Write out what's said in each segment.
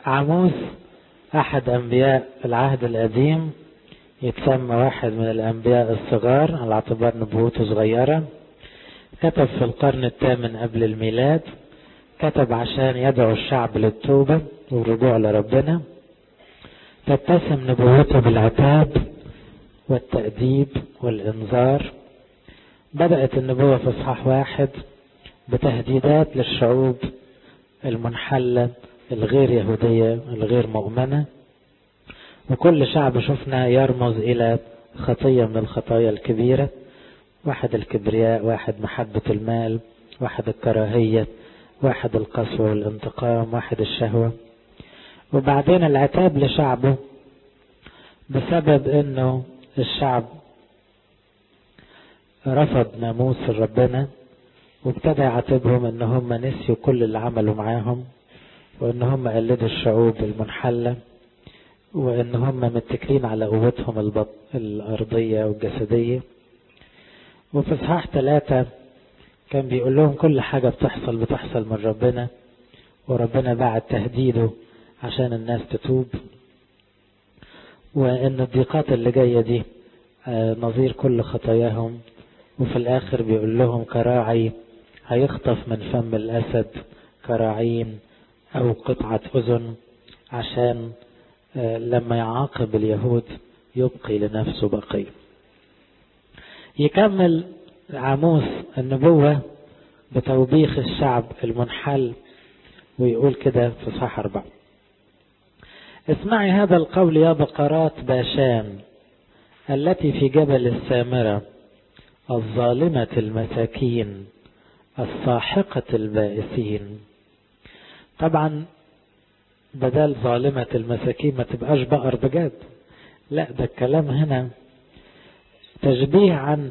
عاموس أحد أنبياء العهد القديم يتسمى واحد من الأنبياء الصغار على اعتبار نبوته صغيرة كتب في القرن الثامن قبل الميلاد كتب عشان يدعو الشعب للتوبة والرجوع لربنا تتسم نبوته بالعتاب والتأديب والإنذار بدأت النبوة في إصحاح واحد بتهديدات للشعوب المنحلة الغير يهودية الغير مؤمنة وكل شعب شفنا يرمز إلى خطية من الخطايا الكبيرة واحد الكبرياء واحد محبة المال واحد الكراهية واحد القسوة والانتقام واحد الشهوة وبعدين العتاب لشعبه بسبب انه الشعب رفض ناموس ربنا وابتدى يعاتبهم ان هم نسيوا كل اللي عملوا معاهم وان هم قلدوا الشعوب المنحلة وان هم متكلين على قوتهم البط... الارضية والجسدية وفي اصحاح ثلاثة كان بيقول لهم كل حاجة بتحصل بتحصل من ربنا وربنا بعد تهديده عشان الناس تتوب وان الضيقات اللي جاية دي نظير كل خطاياهم وفي الاخر بيقول لهم كراعي هيخطف من فم الاسد كراعين او قطعة اذن عشان لما يعاقب اليهود يبقي لنفسه بقية يكمل عاموس النبوة بتوبيخ الشعب المنحل ويقول كده في صح أربعة اسمعي هذا القول يا بقرات باشان التي في جبل السامرة الظالمة المساكين الساحقة البائسين طبعا بدل ظالمة المساكين ما تبقاش بقر بجد لا ده الكلام هنا تشبيه عن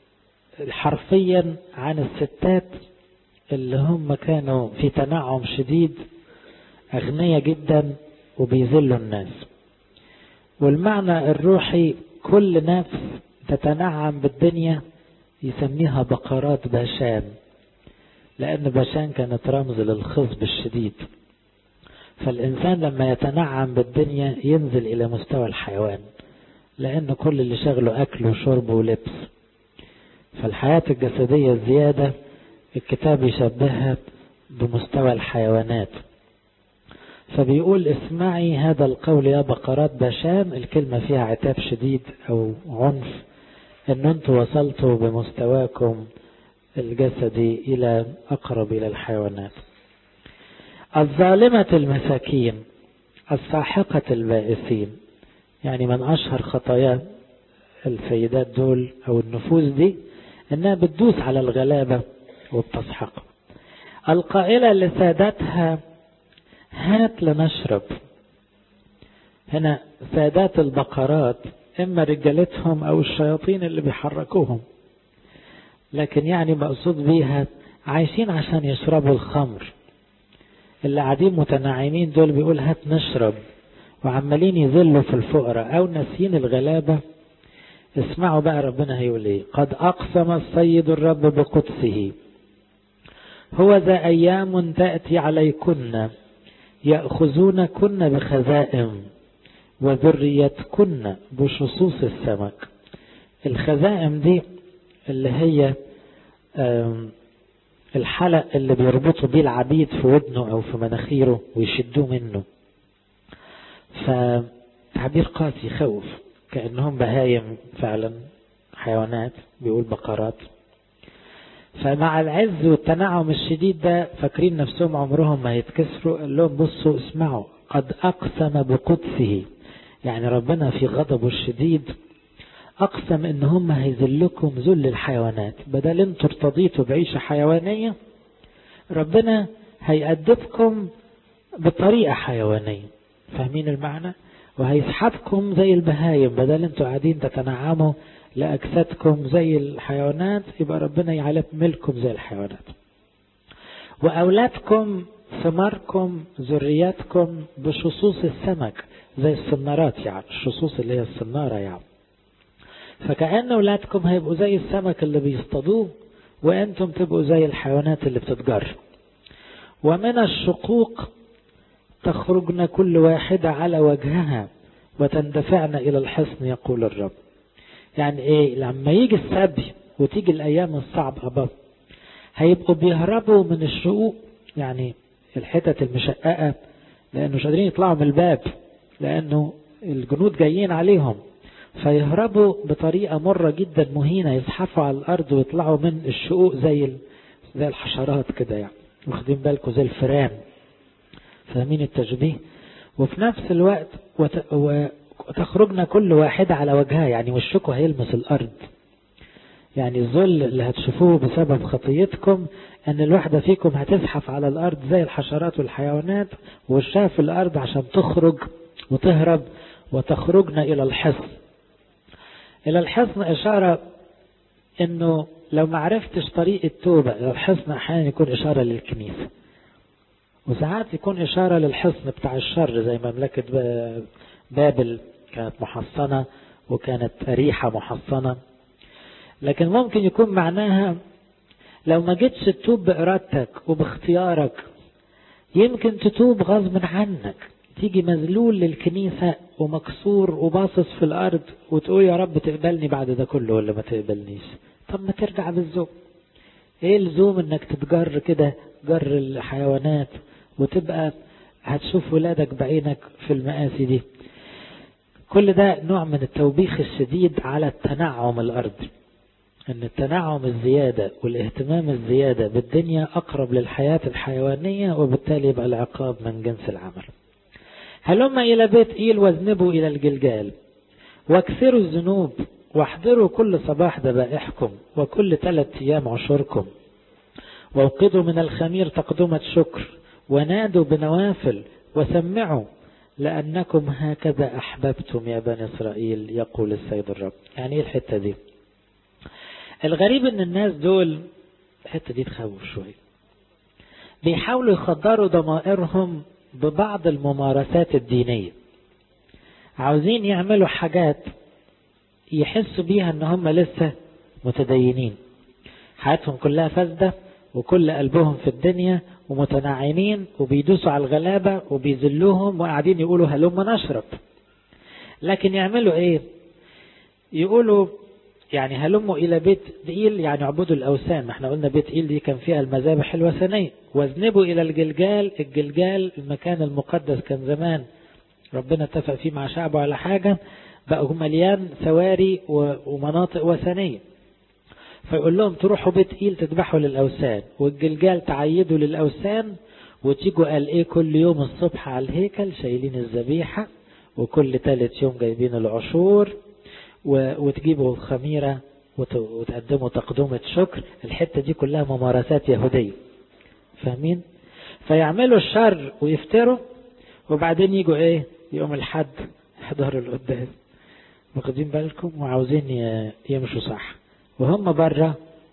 حرفيا عن الستات اللي هم كانوا في تنعم شديد أغنياء جدا وبيذلوا الناس والمعنى الروحي كل نفس تتنعم بالدنيا يسميها بقرات باشان لأن باشان كانت رمز للخصب الشديد فالإنسان لما يتنعم بالدنيا ينزل إلى مستوى الحيوان لأن كل اللي شغله أكل وشرب ولبس فالحياة الجسدية الزيادة الكتاب يشبهها بمستوى الحيوانات فبيقول اسمعي هذا القول يا بقرات باشان الكلمة فيها عتاب شديد أو عنف أن أنتم وصلتوا بمستواكم الجسدي إلى أقرب إلى الحيوانات الظالمة المساكين الساحقة البائسين يعني من أشهر خطايا السيدات دول أو النفوس دي إنها بتدوس على الغلابة وبتسحق القائلة لسادتها هات لنشرب هنا سادات البقرات إما رجالتهم أو الشياطين اللي بيحركوهم لكن يعني مقصود بيها عايشين عشان يشربوا الخمر اللي قاعدين متنعمين دول بيقول هات نشرب وعمالين يذلوا في الفقراء أو ناسيين الغلابة اسمعوا بقى ربنا هيقول ايه قد أقسم السيد الرب بقدسه هو ذا أيام تأتي عليكن يأخذونكن بخزائم وذريتكن بشصوص السمك الخزائم دي اللي هي الحلق اللي بيربطوا بيه العبيد في ودنه أو في مناخيره ويشدوه منه فتعبير قاسي يخوف كأنهم بهايم فعلا حيوانات بيقول بقرات فمع العز والتنعم الشديد ده فاكرين نفسهم عمرهم ما يتكسروا قال لهم بصوا اسمعوا قد أقسم بقدسه يعني ربنا في غضبه الشديد أقسم إن هم هيذلكم ذل الحيوانات بدل انتوا ارتضيتوا بعيشة حيوانية ربنا هيأدبكم بطريقة حيوانية فاهمين المعنى وهيسحبكم زي البهايم بدل انتوا قاعدين تتنعموا لأجسادكم زي الحيوانات يبقى ربنا يعلملكم زي الحيوانات وأولادكم ثماركم ذرياتكم بشصوص السمك زي السنارات يعني الشصوص اللي هي السنارة يعني فكأن أولادكم هيبقوا زي السمك اللي بيصطادوه وأنتم تبقوا زي الحيوانات اللي بتتجر ومن الشقوق تخرجن كل واحدة على وجهها وتندفعن إلى الحصن يقول الرب يعني إيه لما يجي السبي وتيجي الأيام الصعبة بقى هيبقوا بيهربوا من الشقوق يعني الحتت المشققة لأنه مش قادرين يطلعوا من الباب لأنه الجنود جايين عليهم فيهربوا بطريقة مرة جدا مهينة يزحفوا على الأرض ويطلعوا من الشقوق زي زي الحشرات كده يعني واخدين بالكم زي الفئران فاهمين التشبيه وفي نفس الوقت وتخرجنا كل واحدة على وجهها يعني وشكم هيلمس الأرض يعني الذل اللي هتشوفوه بسبب خطيتكم ان الواحدة فيكم هتزحف على الارض زي الحشرات والحيوانات وشها في الارض عشان تخرج وتهرب وتخرجنا الى الحصن الى الحصن اشارة انه لو ما عرفتش طريق التوبة الى الحصن احيانا يكون اشارة للكنيسة وساعات يكون اشارة للحصن بتاع الشر زي مملكة بابل كانت محصنة وكانت أريحة محصنة لكن ممكن يكون معناها لو ما جيتش تتوب بإرادتك وباختيارك يمكن تتوب غصب عنك تيجي مذلول للكنيسة ومكسور وباصص في الأرض وتقول يا رب تقبلني بعد ده كله ولا ما تقبلنيش طب ما ترجع بالذوق ايه اللزوم انك تتجر كده جر الحيوانات وتبقى هتشوف ولادك بعينك في المآسي دي كل ده نوع من التوبيخ الشديد على التنعم الأرضي ان التنعم الزيادة والاهتمام الزيادة بالدنيا اقرب للحياة الحيوانية وبالتالي يبقى العقاب من جنس العمل هلما الى بيت ايل واذنبوا الى الجلجال واكثروا الذنوب واحضروا كل صباح ذبائحكم وكل ثلاث ايام عشوركم واوقدوا من الخمير تقدمة شكر ونادوا بنوافل وسمعوا لأنكم هكذا أحببتم يا بني إسرائيل يقول السيد الرب يعني ايه الحتة دي الغريب ان الناس دول الحته دي تخوف شويه بيحاولوا يخدروا ضمائرهم ببعض الممارسات الدينيه عاوزين يعملوا حاجات يحسوا بيها ان هم لسه متدينين حياتهم كلها فاسده وكل قلبهم في الدنيا ومتنعمين وبيدوسوا على الغلابه وبيذلوهم وقاعدين يقولوا هلم نشرب لكن يعملوا ايه يقولوا يعني هلموا إلى بيت إيل يعني اعبدوا الأوثان ما احنا قلنا بيت إيل دي كان فيها المذابح الوثنية واذنبوا إلى الجلجال الجلجال المكان المقدس كان زمان ربنا اتفق فيه مع شعبه على حاجة بقى مليان سواري ومناطق وثنية فيقول لهم تروحوا بيت إيل تذبحوا للأوثان والجلجال تعيدوا للأوثان وتيجوا قال ايه كل يوم الصبح على الهيكل شايلين الذبيحة وكل ثالث يوم جايبين العشور وتجيبوا خميرة وتقدموا تقدمة شكر الحتة دي كلها ممارسات يهودية فاهمين فيعملوا الشر ويفتروا وبعدين يجوا ايه يوم الحد يحضروا القداس واخدين بالكم وعاوزين يمشوا صح وهم بره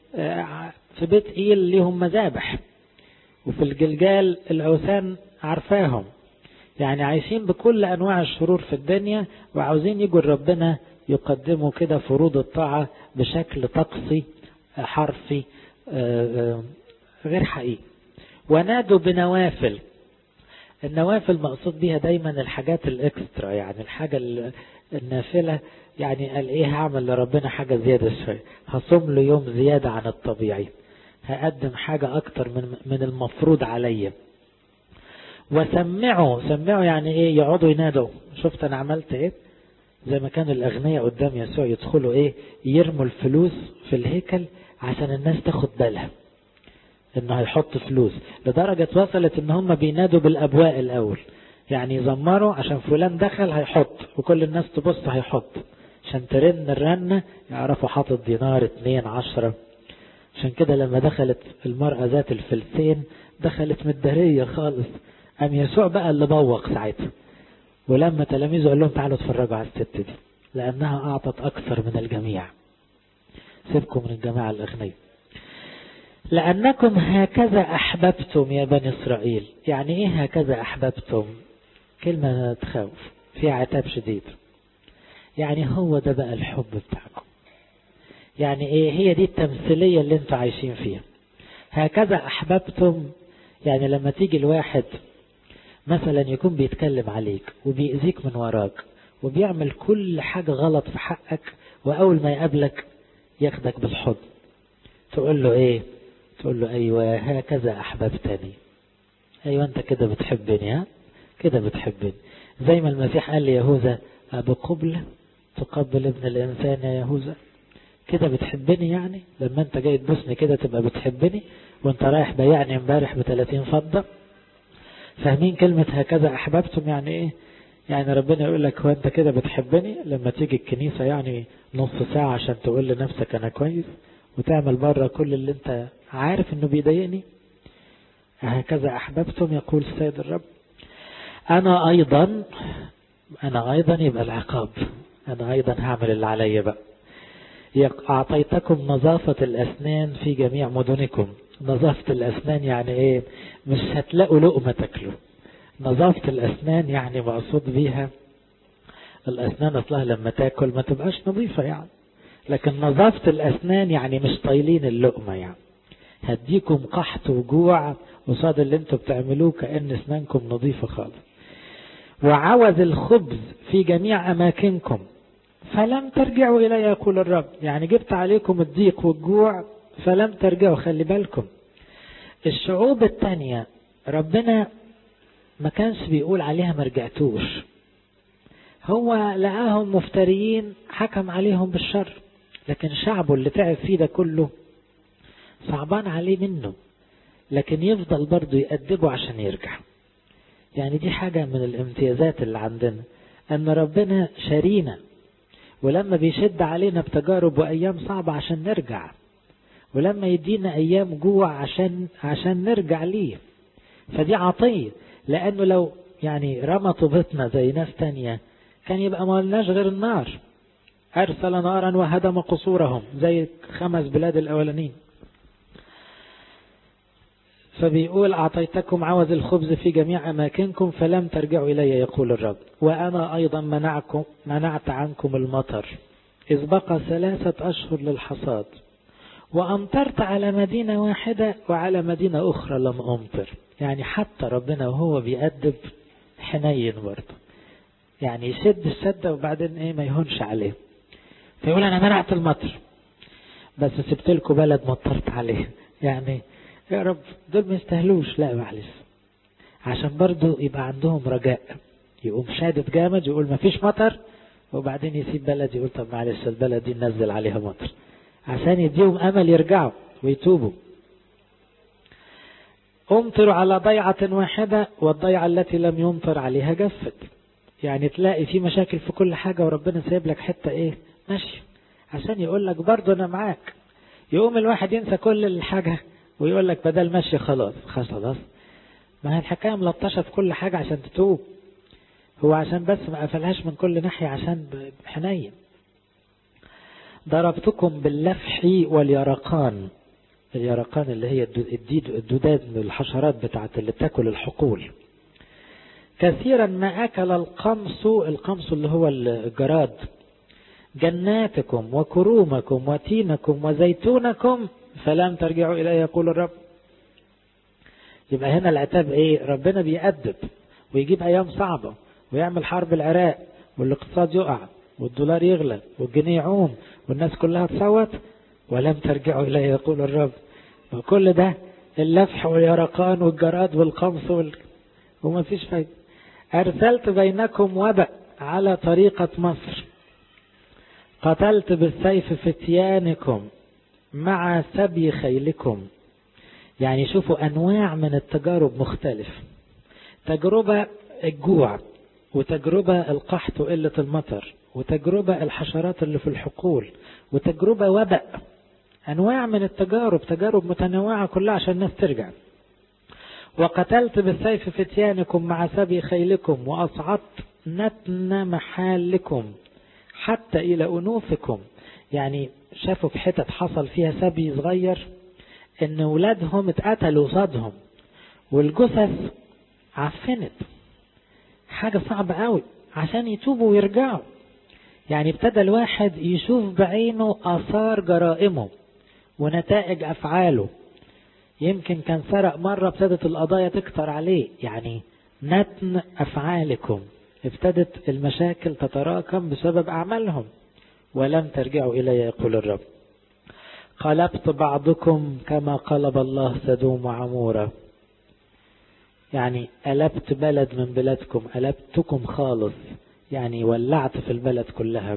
في بيت ايل ليهم مذابح وفي الجلجال الاوثان عارفاهم يعني عايشين بكل انواع الشرور في الدنيا وعاوزين يجوا ربنا يقدموا كده فروض الطاعة بشكل طقسي حرفي غير حقيقي ونادوا بنوافل النوافل مقصود بيها دايما الحاجات الاكسترا يعني الحاجة النافلة يعني قال ايه هعمل لربنا حاجة زيادة شوية هصوم له يوم زيادة عن الطبيعي هقدم حاجة اكتر من من المفروض عليا وسمعوا سمعوا يعني ايه يقعدوا ينادوا شفت انا عملت ايه زي ما كان الأغنياء قدام يسوع يدخلوا إيه يرموا الفلوس في الهيكل عشان الناس تاخد بالها إنه هيحط فلوس لدرجة وصلت إن هم بينادوا بالأبواء الأول يعني يزمروا عشان فلان دخل هيحط وكل الناس تبص هيحط عشان ترن الرنة يعرفوا حاطط دينار اتنين عشرة عشان كده لما دخلت المرأة ذات الفلسين دخلت مدارية خالص قام يسوع بقى اللي بوق ساعتها ولما تلاميذه قال لهم تعالوا اتفرجوا على الست دي لأنها أعطت أكثر من الجميع سيبكم من الجماعة الأغنياء لأنكم هكذا أحببتم يا بني إسرائيل يعني إيه هكذا أحببتم كلمة تخوف فيها عتاب شديد يعني هو ده بقى الحب بتاعكم يعني إيه هي دي التمثيلية اللي انتوا عايشين فيها هكذا أحببتم يعني لما تيجي الواحد مثلا يكون بيتكلم عليك وبيأذيك من وراك وبيعمل كل حاجة غلط في حقك وأول ما يقابلك ياخدك بالحضن تقول له ايه تقول له ايوه هكذا احببتني ايوه انت كده بتحبني ها كده بتحبني زي ما المسيح قال ليهوذا بقبلة تقبل ابن الانسان يا يهوذا كده بتحبني يعني لما انت جاي تبوسني كده تبقى بتحبني وانت رايح بيعني امبارح ب 30 فضة فاهمين كلمة هكذا احببتم يعني ايه يعني ربنا يقول لك هو انت كده بتحبني لما تيجي الكنيسة يعني نص ساعة عشان تقول لنفسك انا كويس وتعمل بره كل اللي انت عارف انه بيضايقني هكذا احببتم يقول السيد الرب انا ايضا انا ايضا يبقى العقاب انا ايضا هعمل اللي عليا بقى اعطيتكم نظافة الاسنان في جميع مدنكم نظافة الاسنان يعني ايه مش هتلاقوا لقمة تاكلوا نظافة الاسنان يعني مقصود بيها الاسنان اصلها لما تاكل ما تبقاش نظيفة يعني لكن نظافة الأسنان يعني مش طايلين اللقمة يعني هديكم قحط وجوع قصاد اللي انتوا بتعملوه كأن أسنانكم نظيفة خالص وعوز الخبز في جميع أماكنكم فلم ترجعوا إلي يقول الرب يعني جبت عليكم الضيق والجوع فلم ترجعوا خلي بالكم الشعوب التانية ربنا ما كانش بيقول عليها ما رجعتوش هو لقاهم مفتريين حكم عليهم بالشر لكن شعبه اللي تعب فيه ده كله صعبان عليه منه لكن يفضل برضه يأدبه عشان يرجع يعني دي حاجة من الامتيازات اللي عندنا أن ربنا شارينا ولما بيشد علينا بتجارب وأيام صعبة عشان نرجع ولما يدينا أيام جوع عشان عشان نرجع ليه فدي عطية لأنه لو يعني رمى طوبتنا زي ناس تانية كان يبقى ما لناش غير النار أرسل نارا وهدم قصورهم زي خمس بلاد الأولانين فبيقول أعطيتكم عوز الخبز في جميع أماكنكم فلم ترجعوا إلي يقول الرب وأنا أيضا منعكم منعت عنكم المطر إذ بقى ثلاثة أشهر للحصاد وأمطرت على مدينة واحدة وعلى مدينة أخرى لم أمطر يعني حتى ربنا وهو بيأدب حنين برضه يعني يشد الشدة وبعدين ايه ما يهونش عليه فيقول انا منعت المطر بس سبت لكم بلد مطرت عليه يعني يا رب دول ما يستاهلوش لا معلش عشان برضو يبقى عندهم رجاء يقوم شادد جامد يقول ما فيش مطر وبعدين يسيب بلد يقول طب معلش البلد دي ننزل عليها مطر عشان يديهم امل يرجعوا ويتوبوا امطر على ضيعة واحدة والضيعة التي لم يمطر عليها جفت يعني تلاقي في مشاكل في كل حاجة وربنا سايب لك حتة ايه ماشي عشان يقول لك برضه انا معاك يقوم الواحد ينسى كل الحاجة ويقول لك بدل ماشي خلاص خلاص ما هي الحكاية ملطشة في كل حاجة عشان تتوب هو عشان بس ما قفلهاش من كل ناحية عشان حنين ضربتكم باللفح واليرقان اليرقان اللي هي الديد الدوداد من الحشرات بتاعت اللي بتاكل الحقول كثيرا ما أكل القمص القمص اللي هو الجراد جناتكم وكرومكم وتينكم وزيتونكم فلم ترجعوا إليه يقول الرب يبقى هنا العتاب ايه ربنا بيأدب ويجيب ايام صعبة ويعمل حرب العراق والاقتصاد يقع والدولار يغلى والجنيه يعوم والناس كلها تصوت ولم ترجعوا إليه يقول الرب وكل ده اللفح واليرقان والجراد والقمص وال... وما فيش فايدة أرسلت بينكم وبأ على طريقة مصر قتلت بالسيف فتيانكم مع سبي خيلكم يعني شوفوا أنواع من التجارب مختلف تجربة الجوع وتجربة القحط وقلة المطر وتجربة الحشرات اللي في الحقول وتجربة وباء أنواع من التجارب تجارب متنوعة كلها عشان الناس ترجع وقتلت بالسيف فتيانكم مع سبي خيلكم وأصعدت نتن محالكم حتى إلى أنوفكم يعني شافوا في حتت حصل فيها سبي صغير إن ولادهم اتقتلوا صادهم والجثث عفنت حاجة صعبة قوي عشان يتوبوا ويرجعوا يعني ابتدى الواحد يشوف بعينه آثار جرائمه ونتائج أفعاله يمكن كان سرق مرة ابتدت القضايا تكتر عليه يعني نتن أفعالكم ابتدت المشاكل تتراكم بسبب أعمالهم ولم ترجعوا إلي يقول الرب قلبت بعضكم كما قلب الله سدوم وعمورة يعني قلبت بلد من بلادكم قلبتكم خالص يعني ولعت في البلد كلها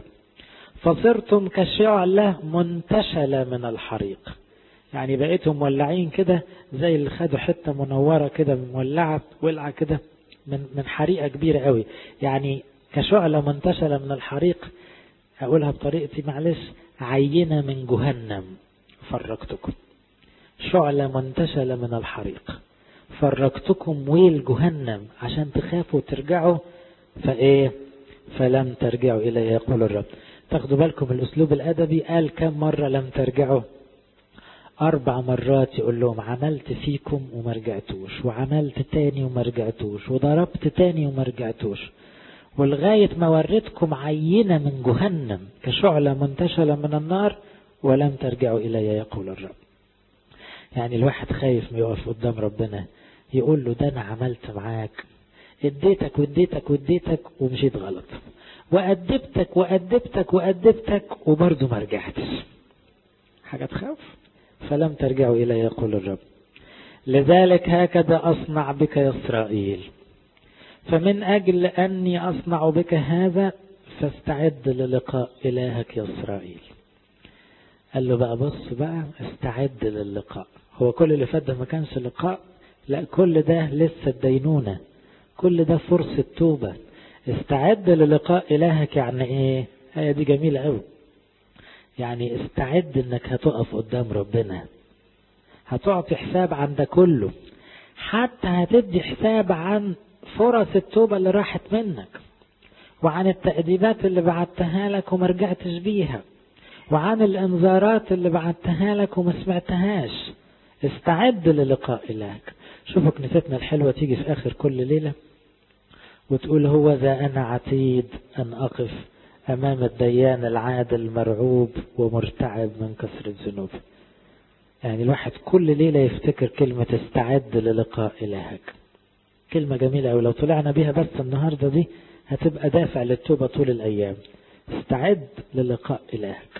فصرتم كشعلة منتشلة من الحريق يعني بقيتم مولعين كده زي اللي خدوا حتة منورة كده مولعة ولعة كده من من حريقة كبيرة قوي يعني كشعلة منتشلة من الحريق أقولها بطريقتي معلش عينة من جهنم فرقتكم شعلة منتشلة من الحريق فرقتكم ويل جهنم عشان تخافوا وترجعوا فايه فلم ترجعوا الي يقول الرب تاخدوا بالكم الاسلوب الادبي قال كم مرة لم ترجعوا اربع مرات يقول لهم عملت فيكم وما رجعتوش وعملت تاني وما رجعتوش وضربت تاني وما رجعتوش ولغاية ما وريتكم عينة من جهنم كشعلة منتشلة من النار ولم ترجعوا إلي يقول الرب يعني الواحد خايف ما يقف قدام ربنا يقول له ده أنا عملت معاك اديتك واديتك واديتك ومشيت غلط وأدبتك وأدبتك وأدبتك وبرضه ما رجعتش حاجة تخاف فلم ترجعوا إلي يقول الرب لذلك هكذا أصنع بك يا إسرائيل فمن أجل أني أصنع بك هذا فاستعد للقاء إلهك يا إسرائيل قال له بقى بص بقى استعد للقاء هو كل اللي فات ده ما كانش لقاء لا كل ده لسه الدينونة كل ده فرصة توبة استعد للقاء إلهك يعني إيه هي دي جميلة قوي يعني استعد انك هتقف قدام ربنا هتعطي حساب عن ده كله حتى هتدي حساب عن فرص التوبة اللي راحت منك وعن التأديبات اللي بعتها لك وما رجعتش بيها وعن الانذارات اللي بعتها لك وما سمعتهاش استعد للقاء إلهك شوفوا كنيستنا الحلوة تيجي في آخر كل ليلة وتقول هو ذا أنا عتيد أن أقف أمام الديان العادل المرعوب ومرتعب من كثرة ذنوب يعني الواحد كل ليلة يفتكر كلمة استعد للقاء إلهك كلمة جميلة أو لو طلعنا بيها بس النهاردة دي هتبقى دافع للتوبة طول الأيام استعد للقاء إلهك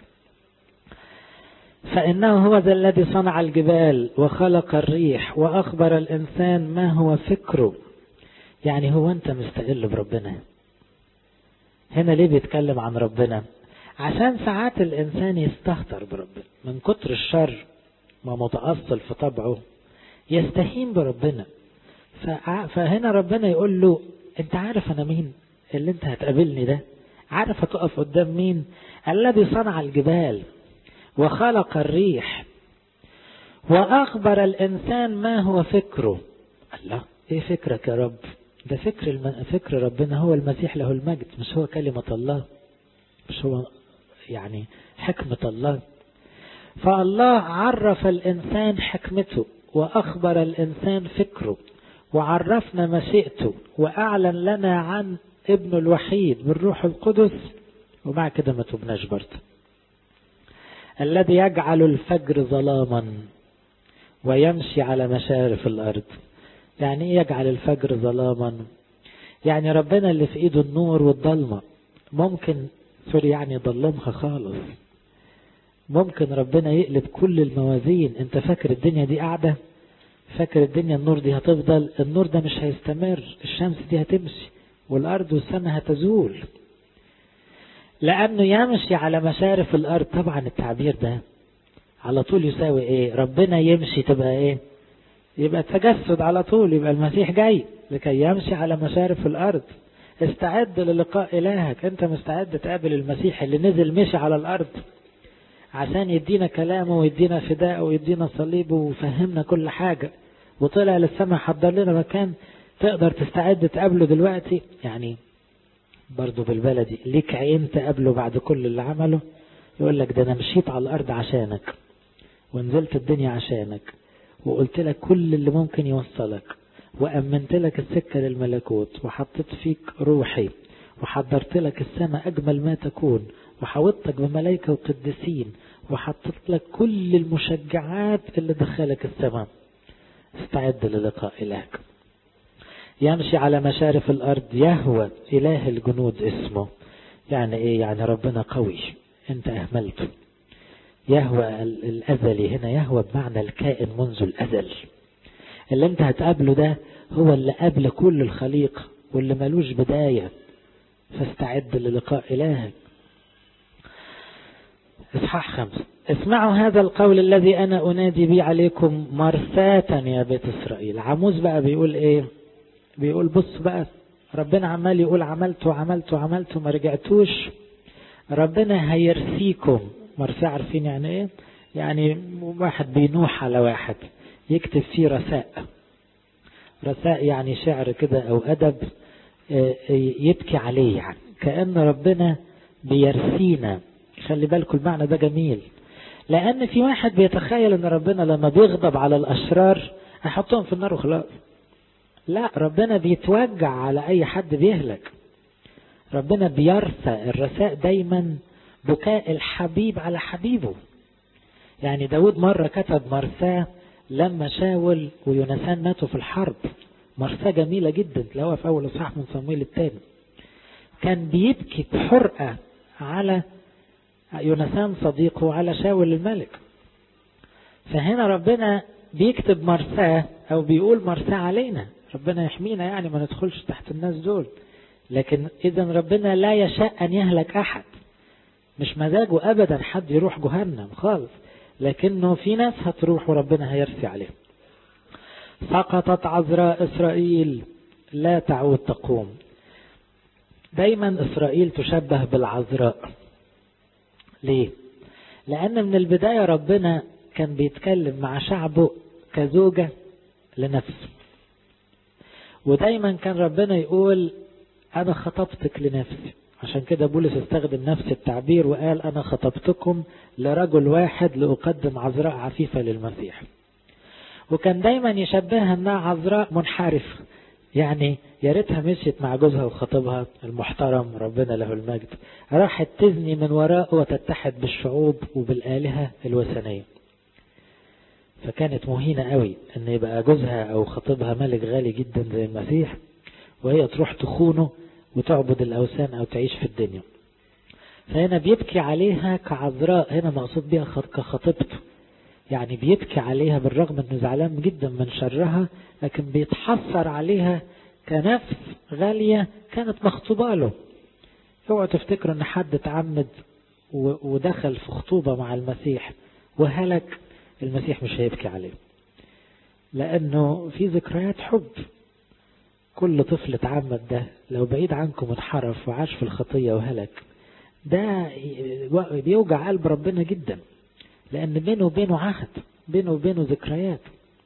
فإنه هو ذا الذي صنع الجبال وخلق الريح وأخبر الإنسان ما هو فكره يعني هو أنت مستقل بربنا هنا ليه بيتكلم عن ربنا عشان ساعات الإنسان يستهتر بربنا من كتر الشر ما متأصل في طبعه يستهين بربنا فهنا ربنا يقول له انت عارف انا مين اللي انت هتقابلني ده عارف هتقف قدام مين الذي صنع الجبال وخلق الريح وأخبر الإنسان ما هو فكره الله إيه فكرك يا رب ده فكر الم... فكر ربنا هو المسيح له المجد مش هو كلمة الله مش هو يعني حكمة الله فالله عرف الإنسان حكمته وأخبر الإنسان فكره وعرفنا مشيئته وأعلن لنا عن ابنه الوحيد بالروح القدس ومع كده ما تبناش برضه الذي يجعل الفجر ظلاما ويمشي على مشارف الأرض يعني ايه يجعل الفجر ظلاما يعني ربنا اللي في ايده النور والضلمة ممكن سوري يعني يضلمها خالص ممكن ربنا يقلب كل الموازين انت فاكر الدنيا دي قاعدة فاكر الدنيا النور دي هتفضل النور ده مش هيستمر الشمس دي هتمشي والأرض والسماء هتزول لأنه يمشي على مشارف الأرض طبعا التعبير ده على طول يساوي ايه ربنا يمشي تبقى ايه يبقى تجسد على طول يبقى المسيح جاي لكي يمشي على مشارف الأرض استعد للقاء إلهك أنت مستعد تقابل المسيح اللي نزل مشي على الأرض عشان يدينا كلامه ويدينا فداءه ويدينا صليبه ويفهمنا كل حاجة وطلع للسماء حضر لنا مكان تقدر تستعد تقابله دلوقتي يعني برضه بالبلدي ليك عين تقابله بعد كل اللي عمله يقول لك ده انا مشيت على الارض عشانك ونزلت الدنيا عشانك وقلت لك كل اللي ممكن يوصلك وأمنت لك السكة للملكوت وحطيت فيك روحي وحضرت لك السماء أجمل ما تكون وحوطتك بملائكة وقدسين وحطيت لك كل المشجعات اللي دخلك السماء استعد للقاء إلهك يمشي على مشارف الأرض يهوى إله الجنود اسمه يعني إيه يعني ربنا قوي أنت أهملته يهوى الأزلي هنا يهوى بمعنى الكائن منذ الأزل اللي أنت هتقابله ده هو اللي قبل كل الخليقة واللي ملوش بداية فاستعد للقاء إلهك إصحاح خمسة اسمعوا هذا القول الذي أنا أنادي به عليكم مرثاة يا بيت إسرائيل عموز بقى بيقول إيه بيقول بص بقى ربنا عمال يقول عملت وعملت وعملت وما رجعتوش ربنا هيرثيكم مرثاة عارفين يعني إيه يعني واحد بينوح على واحد يكتب فيه رثاء رثاء يعني شعر كده أو أدب يبكي عليه يعني كأن ربنا بيرثينا خلي بالكم المعنى ده جميل لأن في واحد بيتخيل أن ربنا لما بيغضب على الأشرار هيحطهم في النار وخلاص لا ربنا بيتوجع على أي حد بيهلك ربنا بيرثى الرثاء دايما بكاء الحبيب على حبيبه يعني داود مرة كتب مرثاه لما شاول ويونسان ماتوا في الحرب مرثاه جميلة جدا تلاقوها في أول إصحاح من صمويل الثاني كان بيبكي بحرقة على يونسان صديقه على شاول الملك فهنا ربنا بيكتب مرثاه أو بيقول مرثاه علينا ربنا يحمينا يعني ما ندخلش تحت الناس دول لكن إذا ربنا لا يشاء أن يهلك أحد مش مزاجه أبدا حد يروح جهنم خالص لكنه في ناس هتروح وربنا هيرسي عليهم سقطت عذراء إسرائيل لا تعود تقوم دايما إسرائيل تشبه بالعذراء ليه لأن من البداية ربنا كان بيتكلم مع شعبه كزوجة لنفسه ودايما كان ربنا يقول أنا خطبتك لنفسي عشان كده بولس استخدم نفس التعبير وقال أنا خطبتكم لرجل واحد لأقدم عذراء عفيفة للمسيح وكان دايما يشبهها انها عذراء منحرفة يعني يا ريتها مشيت مع جوزها وخطيبها المحترم ربنا له المجد راحت تزني من وراءه وتتحد بالشعوب وبالآلهة الوثنية فكانت مهينة قوي ان يبقى جوزها او خطيبها ملك غالي جدا زي المسيح وهي تروح تخونه وتعبد الأوثان أو تعيش في الدنيا فهنا بيبكي عليها كعذراء هنا مقصود بها كخطيبته يعني بيبكي عليها بالرغم انه زعلان جدا من شرها لكن بيتحسر عليها كنفس غالية كانت مخطوبة له اوعوا تفتكروا ان حد اتعمد ودخل في خطوبة مع المسيح وهلك المسيح مش هيبكي عليه لانه في ذكريات حب كل طفل اتعمد ده لو بعيد عنكم انحرف وعاش في الخطية وهلك ده بيوجع قلب ربنا جدا لأن بينه وبينه عهد بينه وبينه ذكريات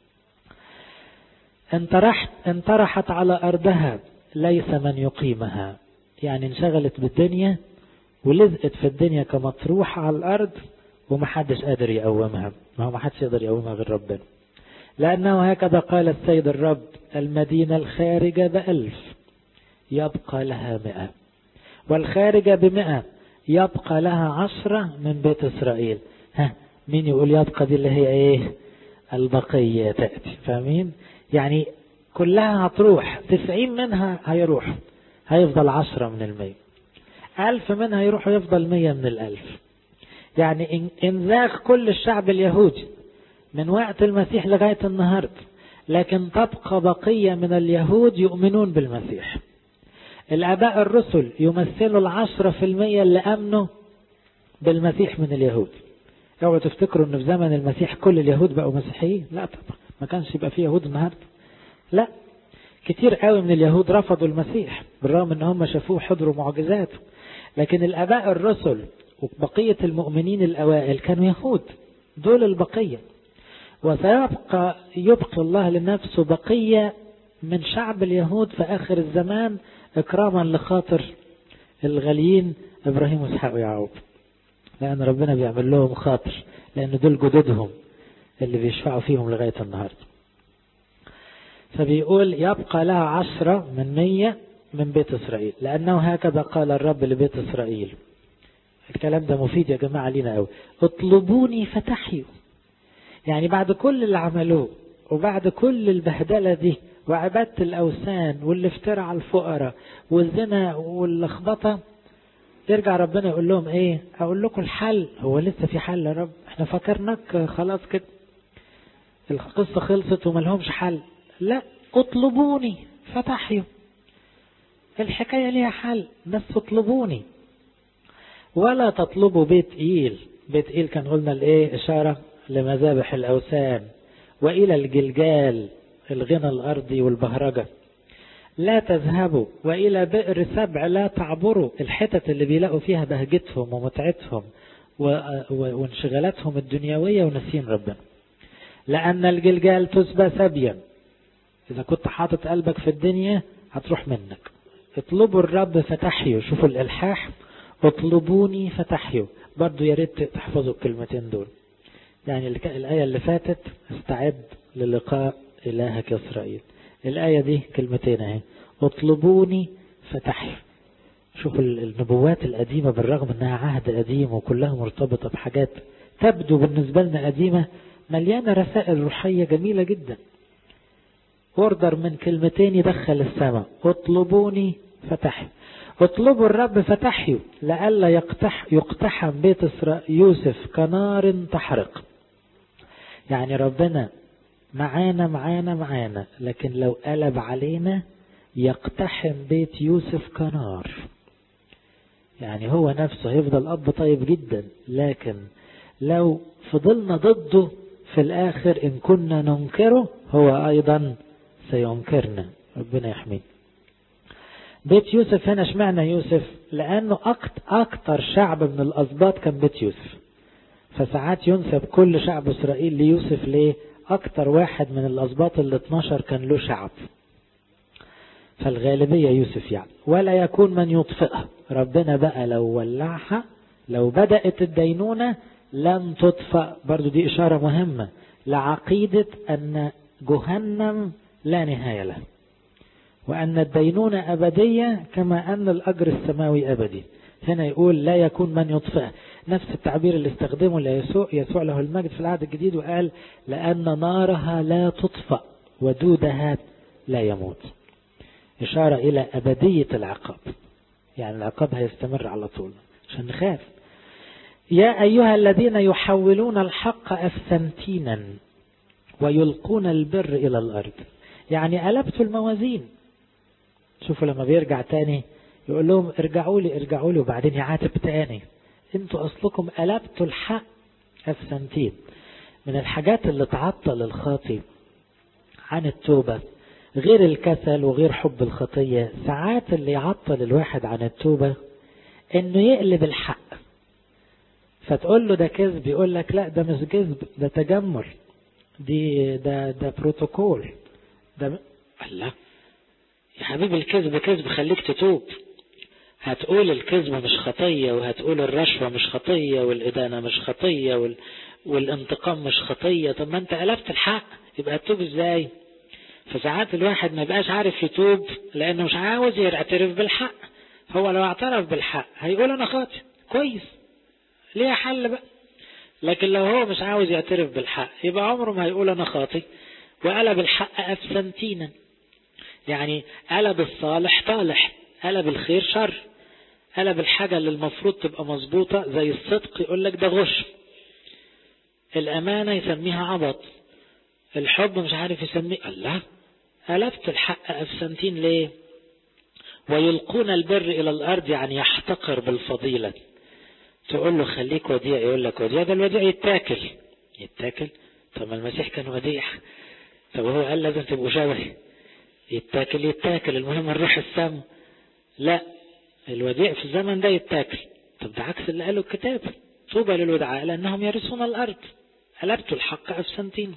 انطرحت انطرحت على أرضها ليس من يقيمها يعني انشغلت بالدنيا ولزقت في الدنيا كمطروحة على الأرض ومحدش قادر يقومها ما هو محدش يقدر يقومها غير ربنا لأنه هكذا قال السيد الرب المدينة الخارجة بألف يبقى لها مئة والخارجة بمئة يبقى لها عشرة من بيت إسرائيل ها مين يقول يبقى دي اللي هي ايه البقية تأتي فاهمين يعني كلها هتروح تسعين منها هيروح هيفضل عشرة من المية ألف منها يروح ويفضل مية من الألف يعني انزاغ كل الشعب اليهودي من وقت المسيح لغاية النهاردة لكن تبقى بقية من اليهود يؤمنون بالمسيح الآباء الرسل يمثلوا العشرة في المية اللي أمنوا بالمسيح من اليهود اوعوا تفتكروا ان في زمن المسيح كل اليهود بقوا مسيحيين لا طبعا ما كانش يبقى فيه يهود النهارده لا كتير قوي من اليهود رفضوا المسيح بالرغم ان هم شافوه حضروا معجزاته لكن الاباء الرسل وبقية المؤمنين الاوائل كانوا يهود دول البقية وسيبقى يبقي الله لنفسه بقية من شعب اليهود في اخر الزمان اكراما لخاطر الغاليين ابراهيم واسحاق ويعقوب لأن ربنا بيعمل لهم خاطر لأن دول جدودهم اللي بيشفعوا فيهم لغاية النهاردة فبيقول يبقى لها عشرة من مية من بيت إسرائيل لأنه هكذا قال الرب لبيت إسرائيل الكلام ده مفيد يا جماعة لينا قوي اطلبوني فتحيوا يعني بعد كل اللي عملوه وبعد كل البهدلة دي وعبادة الأوثان والافتراء على الفقراء والزنا واللخبطة يرجع ربنا يقول لهم ايه اقول لكم الحل هو لسه في حل يا رب احنا فكرناك خلاص كده القصة خلصت وملهمش حل لا اطلبوني فتحيوا الحكاية ليها حل بس اطلبوني ولا تطلبوا بيت إيل بيت إيل كان قلنا الايه إشارة لمذابح الأوثان وإلى الجلجال الغنى الأرضي والبهرجة لا تذهبوا وإلى بئر سبع لا تعبروا الحتت اللي بيلاقوا فيها بهجتهم ومتعتهم وانشغالاتهم الدنيوية ونسين ربنا لأن الجلجال تسبى سبيا إذا كنت حاطط قلبك في الدنيا هتروح منك اطلبوا الرب فتحيوا شوفوا الإلحاح اطلبوني فتحيوا برضو يا ريت تحفظوا الكلمتين دول يعني الآية اللي فاتت استعد للقاء إلهك إسرائيل الآية دي كلمتين اهي اطلبوني فتحيوا شوفوا النبوات القديمة بالرغم انها عهد قديم وكلها مرتبطة بحاجات تبدو بالنسبة لنا قديمة مليانة رسائل روحية جميلة جدا اوردر من كلمتين يدخل السماء اطلبوني فتحيوا اطلبوا الرب فتحيوا لئلا يقتح يقتحم بيت يوسف كنار تحرق يعني ربنا معانا معانا معانا لكن لو قلب علينا يقتحم بيت يوسف كنار يعني هو نفسه هيفضل أب طيب جدا لكن لو فضلنا ضده في الآخر إن كنا ننكره هو أيضا سينكرنا ربنا يحمينا بيت يوسف هنا اشمعنى يوسف لأنه أكتر شعب من الأسباط كان بيت يوسف فساعات ينسب كل شعب إسرائيل ليوسف ليه أكتر واحد من الأسباط ال 12 كان له شعب فالغالبية يوسف يعني ولا يكون من يطفئها ربنا بقى لو ولعها لو بدأت الدينونة لن تطفأ برضو دي إشارة مهمة لعقيدة أن جهنم لا نهاية له وأن الدينونة أبدية كما أن الأجر السماوي أبدي هنا يقول لا يكون من يطفئها نفس التعبير اللي استخدمه ليسوع يسوع له المجد في العهد الجديد وقال لأن نارها لا تطفأ ودودها لا يموت إشارة إلى أبدية العقاب يعني العقاب هيستمر على طول عشان نخاف يا أيها الذين يحولون الحق أفسنتينا ويلقون البر إلى الأرض يعني قلبتوا الموازين شوفوا لما بيرجع تاني يقول لهم ارجعوا لي ارجعوا لي وبعدين يعاتب تاني انتوا اصلكم قلبتوا الحق افسنتين من الحاجات اللي تعطل الخاطي عن التوبة غير الكسل وغير حب الخطية ساعات اللي يعطل الواحد عن التوبة انه يقلب الحق فتقول له ده كذب يقول لك لا ده مش كذب ده تجمل دي ده ده بروتوكول ده الله يا حبيبي الكذب كذب خليك تتوب هتقول الكذب مش خطية وهتقول الرشوة مش خطية والإدانة مش خطية وال... والانتقام مش خطية طب ما انت قلبت الحق يبقى تتوب ازاي فساعات الواحد ما يبقاش عارف يتوب لانه مش عاوز يعترف بالحق هو لو اعترف بالحق هيقول انا خاطئ كويس ليه حل بقى لكن لو هو مش عاوز يعترف بالحق يبقى عمره ما هيقول انا خاطئ وقلب الحق افسنتينا يعني قلب الصالح طالح قلب الخير شر قلب الحاجة اللي المفروض تبقى مظبوطة زي الصدق يقول لك ده غش الأمانة يسميها عبط الحب مش عارف يسميه الله قلبت الحق أفسنتين ليه ويلقون البر إلى الأرض يعني يحتقر بالفضيلة تقول له خليك وديع يقول لك وديع ده الوديع يتاكل يتاكل طب ما المسيح كان وديع طب هو قال لازم تبقوا شبهي يتاكل يتاكل المهم نروح السما لا الوديع في الزمن ده يتاكل طب ده عكس اللي قاله الكتاب طوبى للودعاء لأنهم يرثون الأرض قلبت الحق أفسنتين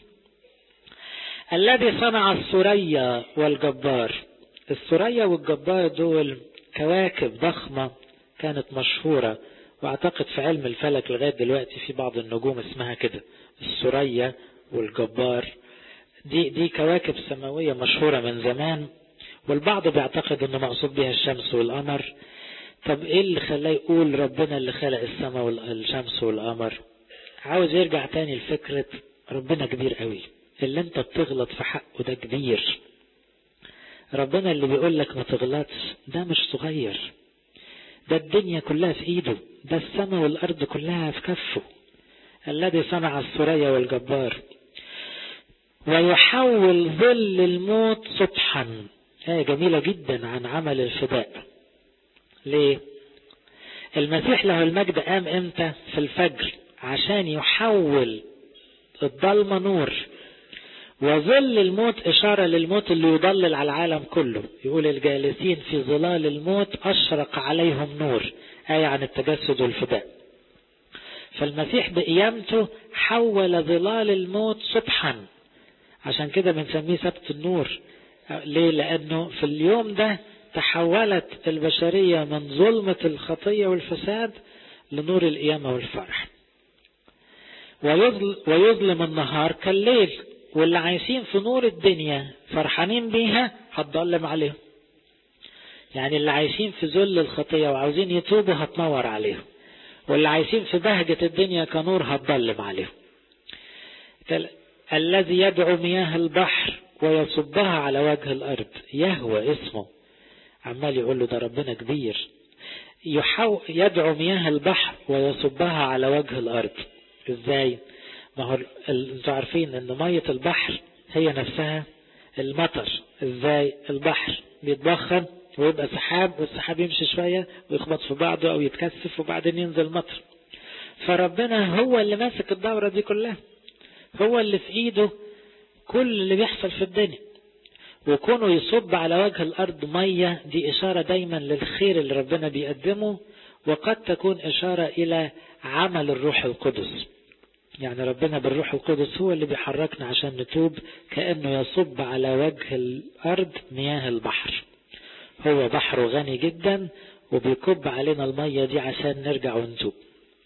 الذي صنع الثريا والجبار الثريا والجبار دول كواكب ضخمة كانت مشهورة واعتقد في علم الفلك لغاية دلوقتي في بعض النجوم اسمها كده الثريا والجبار دي دي كواكب سماوية مشهورة من زمان والبعض بيعتقد انه مقصود بها الشمس والقمر طب ايه اللي خلاه يقول ربنا اللي خلق السماء والشمس والقمر عاوز يرجع تاني لفكرة ربنا كبير قوي اللي انت بتغلط في حقه ده كبير ربنا اللي بيقول لك ما تغلطش ده مش صغير ده الدنيا كلها في ايده ده السماء والارض كلها في كفه الذي صنع الثريا والجبار ويحول ظل الموت صبحا آية جميلة جدا عن عمل الفداء ليه المسيح له المجد قام امتى في الفجر عشان يحول الضلمة نور وظل الموت إشارة للموت اللي يضلل على العالم كله يقول الجالسين في ظلال الموت أشرق عليهم نور آية عن التجسد والفداء فالمسيح بقيامته حول ظلال الموت صبحا عشان كده بنسميه سبت النور ليه لأنه في اليوم ده تحولت البشرية من ظلمة الخطية والفساد لنور القيامة والفرح ويظلم النهار كالليل واللي عايشين في نور الدنيا فرحانين بيها هتضلم عليهم يعني اللي عايشين في ذل الخطية وعاوزين يتوبوا هتنور عليهم واللي عايشين في بهجة الدنيا كنور هتضلم عليهم الذي يدعو مياه البحر ويصبها على وجه الأرض يهوى اسمه عمال يقول له ده ربنا كبير يحو يدعو مياه البحر ويصبها على وجه الأرض ازاي ما هو انتوا عارفين ان مية البحر هي نفسها المطر ازاي البحر بيتبخر ويبقى سحاب والسحاب يمشي شوية ويخبط في بعضه او يتكثف وبعدين ينزل مطر فربنا هو اللي ماسك الدورة دي كلها هو اللي في ايده كل اللي بيحصل في الدنيا وكونه يصب على وجه الارض مية دي اشارة دايما للخير اللي ربنا بيقدمه وقد تكون اشارة الى عمل الروح القدس يعني ربنا بالروح القدس هو اللي بيحركنا عشان نتوب كأنه يصب على وجه الأرض مياه البحر هو بحر غني جدا وبيكب علينا المية دي عشان نرجع ونتوب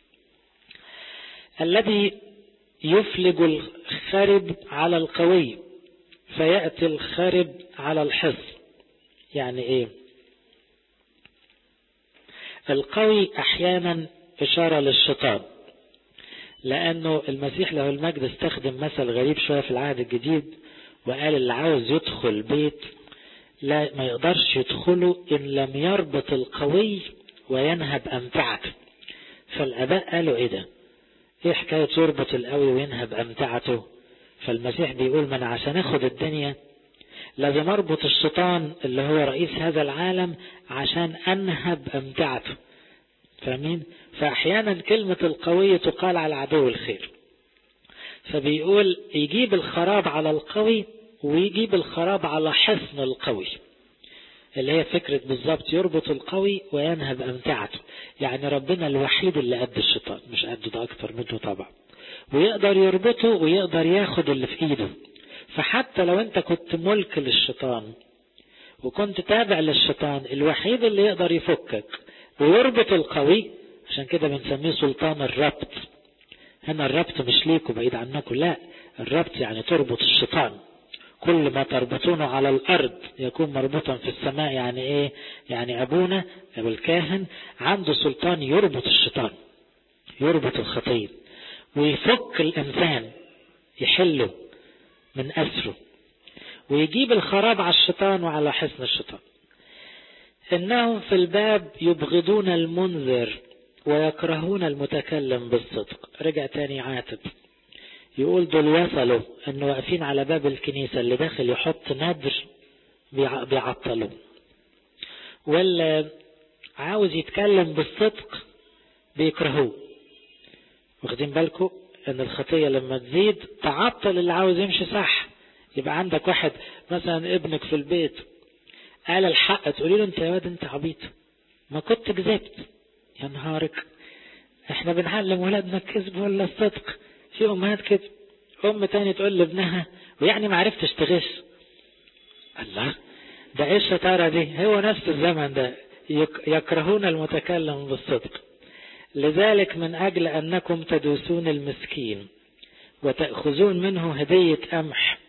الذي يفلج الخرب على القوي فيأتي الخرب على الحص يعني ايه القوي احيانا اشارة للشيطان لأنه المسيح له المجد استخدم مثل غريب شوية في العهد الجديد وقال اللي عاوز يدخل بيت لا ما يقدرش يدخله إن لم يربط القوي وينهب أمتعته فالآباء قالوا إيه ده إيه حكاية يربط القوي وينهب أمتعته فالمسيح بيقول من عشان اخد الدنيا لازم اربط الشيطان اللي هو رئيس هذا العالم عشان انهب امتعته فاهمين فاحيانا كلمة القوي تقال على عدو الخير فبيقول يجيب الخراب على القوي ويجيب الخراب على حصن القوي اللي هي فكرة بالظبط يربط القوي وينهب أمتعته يعني ربنا الوحيد اللي قد الشيطان مش قد ده أكتر منه طبعا ويقدر يربطه ويقدر ياخد اللي في إيده فحتى لو أنت كنت ملك للشيطان وكنت تابع للشيطان الوحيد اللي يقدر يفكك ويربط القوي عشان كده بنسميه سلطان الربط هنا الربط مش ليكوا بعيد عنكم لا الربط يعني تربط الشيطان كل ما تربطونه على الأرض يكون مربوطا في السماء يعني إيه يعني أبونا أبو الكاهن عنده سلطان يربط الشيطان يربط الخطية ويفك الإنسان يحله من أسره ويجيب الخراب على الشيطان وعلى حصن الشيطان إنهم في الباب يبغضون المنذر ويكرهون المتكلم بالصدق رجع تاني عاتب يقول دول وصلوا انه واقفين على باب الكنيسة اللي داخل يحط نذر بيعطلوا واللي عاوز يتكلم بالصدق بيكرهوه واخدين بالكم ان الخطية لما تزيد تعطل اللي عاوز يمشي صح يبقى عندك واحد مثلا ابنك في البيت قال الحق تقولي له انت يا واد انت عبيط ما كنت كذبت يا نهارك احنا بنعلم ولادنا الكذب ولا الصدق في امهات كده ام تاني تقول لابنها ويعني ما عرفتش تغش الله ده ايه الشطاره دي هو نفس الزمن ده يكرهون المتكلم بالصدق لذلك من اجل انكم تدوسون المسكين وتاخذون منه هديه قمح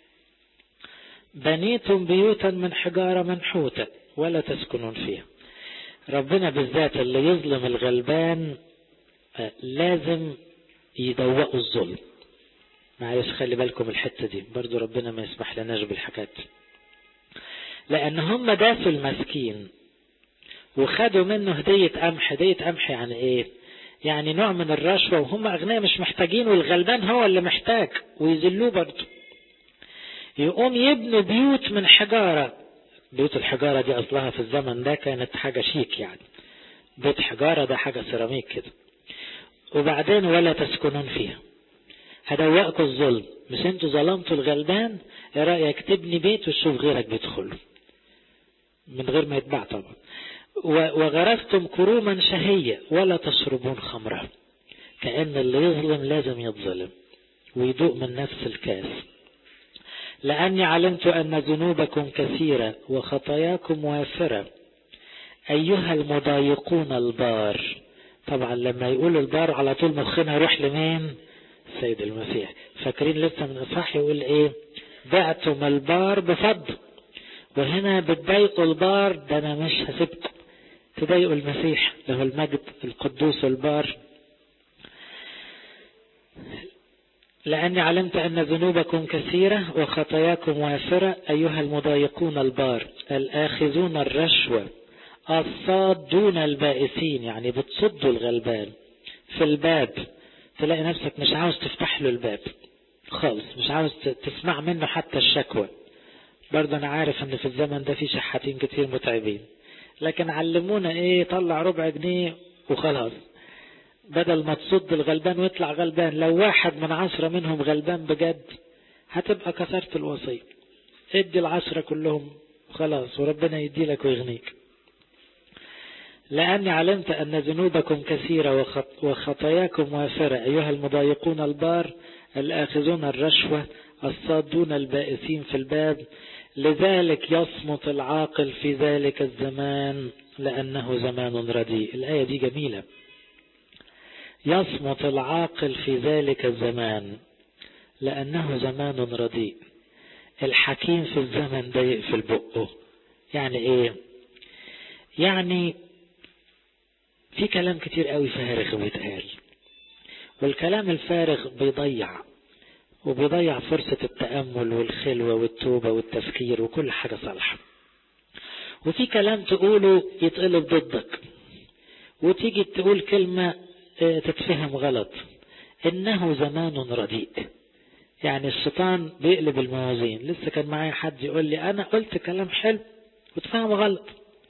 بنيتم بيوتا من حجاره منحوته ولا تسكنون فيها ربنا بالذات اللي يظلم الغلبان لازم يدوقوا الظلم معلش خلي بالكم الحتة دي برضو ربنا ما يسمح لناش بالحاجات لأن هم داسوا المسكين وخدوا منه هدية قمح هدية قمح يعني ايه يعني نوع من الرشوة وهم أغنياء مش محتاجين والغلبان هو اللي محتاج ويذلوه برضه يقوم يبنوا بيوت من حجارة بيوت الحجارة دي أصلها في الزمن ده كانت حاجة شيك يعني بيت حجارة ده حاجة سيراميك كده وبعدين ولا تسكنون فيها هدوقكم الظلم مش انتوا ظلمتوا الغلبان ايه رأيك تبني بيت وتشوف غيرك بيدخله من غير ما يتباع طبعا وغرستم كروما شهية ولا تشربون خمرا كأن اللي يظلم لازم يتظلم ويدوق من نفس الكاس لأني علمت أن ذنوبكم كثيرة وخطاياكم وافرة أيها المضايقون البار طبعا لما يقول البار على طول مخنا يروح لمين السيد المسيح فاكرين لسه من إصحاح يقول إيه بعتم البار بفضل وهنا بتضايقوا البار ده أنا مش هسيبكم تضايقوا المسيح له المجد القدوس البار لأني علمت أن ذنوبكم كثيرة وخطاياكم وافرة أيها المضايقون البار الآخذون الرشوة الصادون البائسين يعني بتصدوا الغلبان في الباب تلاقي نفسك مش عاوز تفتح له الباب خالص مش عاوز تسمع منه حتى الشكوى برضه أنا عارف أن في الزمن ده في شحاتين كتير متعبين لكن علمونا إيه طلع ربع جنيه وخلاص بدل ما تصد الغلبان ويطلع غلبان لو واحد من عشرة منهم غلبان بجد هتبقى كسرت الوصية ادي العشرة كلهم خلاص وربنا يدي لك ويغنيك لأني علمت أن ذنوبكم كثيرة وخطاياكم وافرة أيها المضايقون البار الآخذون الرشوة الصادون البائسين في الباب لذلك يصمت العاقل في ذلك الزمان لأنه زمان رديء الآية دي جميلة يصمت العاقل في ذلك الزمان لأنه زمان رديء الحكيم في الزمن ده يقفل بقه يعني ايه يعني في كلام كتير قوي فارغ بيتقال والكلام الفارغ بيضيع وبيضيع فرصة التأمل والخلوة والتوبة والتفكير وكل حاجة صالحة وفي كلام تقوله يتقلب ضدك وتيجي تقول كلمة تتفهم غلط إنه زمان رديء يعني الشيطان بيقلب الموازين لسه كان معايا حد يقول لي أنا قلت كلام حلو وتفهم غلط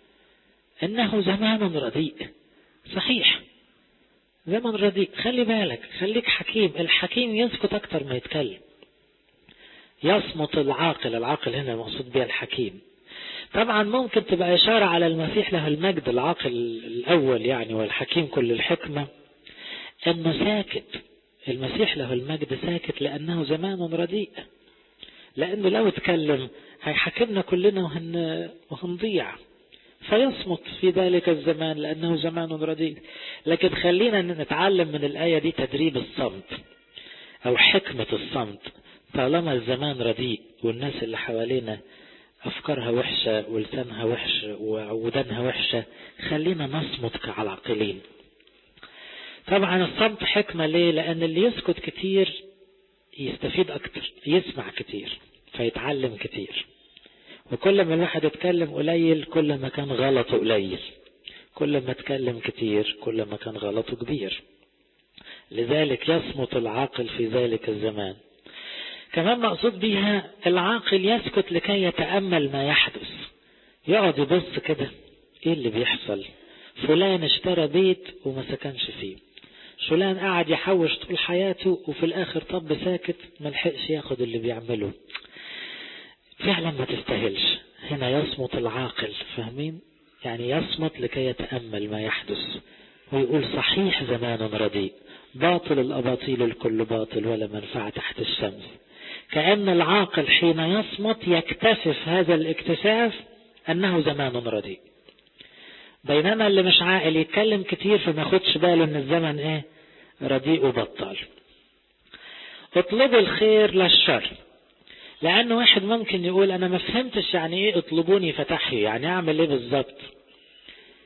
إنه زمان رديء صحيح زمن رديء خلي بالك خليك حكيم الحكيم يسكت أكتر ما يتكلم يصمت العاقل العاقل هنا المقصود بها الحكيم طبعا ممكن تبقى إشارة على المسيح له المجد العاقل الأول يعني والحكيم كل الحكمة أنه ساكت المسيح له المجد ساكت لأنه زمان رديء لأنه لو اتكلم هيحكمنا كلنا وهن وهنضيع فيصمت في ذلك الزمان لأنه زمان رديء لكن خلينا نتعلم من الآية دي تدريب الصمت أو حكمة الصمت طالما الزمان رديء والناس اللي حوالينا أفكارها وحشة ولسانها وحش وودانها وحشة خلينا نصمت كالعاقلين طبعا الصمت حكمة ليه لأن اللي يسكت كتير يستفيد أكتر يسمع كتير فيتعلم كتير وكل ما الواحد يتكلم قليل كل ما كان غلطه قليل كل ما اتكلم كتير كل ما كان غلطه كبير لذلك يصمت العاقل في ذلك الزمان كمان مقصود بيها العاقل يسكت لكي يتأمل ما يحدث يقعد يبص كده ايه اللي بيحصل فلان اشترى بيت وما سكنش فيه فلان قاعد يحوش طول حياته وفي الاخر طب ساكت ملحقش ياخد اللي بيعمله فعلا ما تستاهلش هنا يصمت العاقل فاهمين يعني يصمت لكي يتأمل ما يحدث ويقول صحيح زمان رديء باطل الأباطيل الكل باطل ولا منفعة تحت الشمس كأن العاقل حين يصمت يكتشف هذا الاكتشاف أنه زمان رديء بينما اللي مش عاقل يتكلم كتير فما ياخدش باله ان الزمن ايه رديء وبطال اطلبوا الخير للشر لأن واحد ممكن يقول أنا ما فهمتش يعني إيه اطلبوني فتحي يعني أعمل إيه بالظبط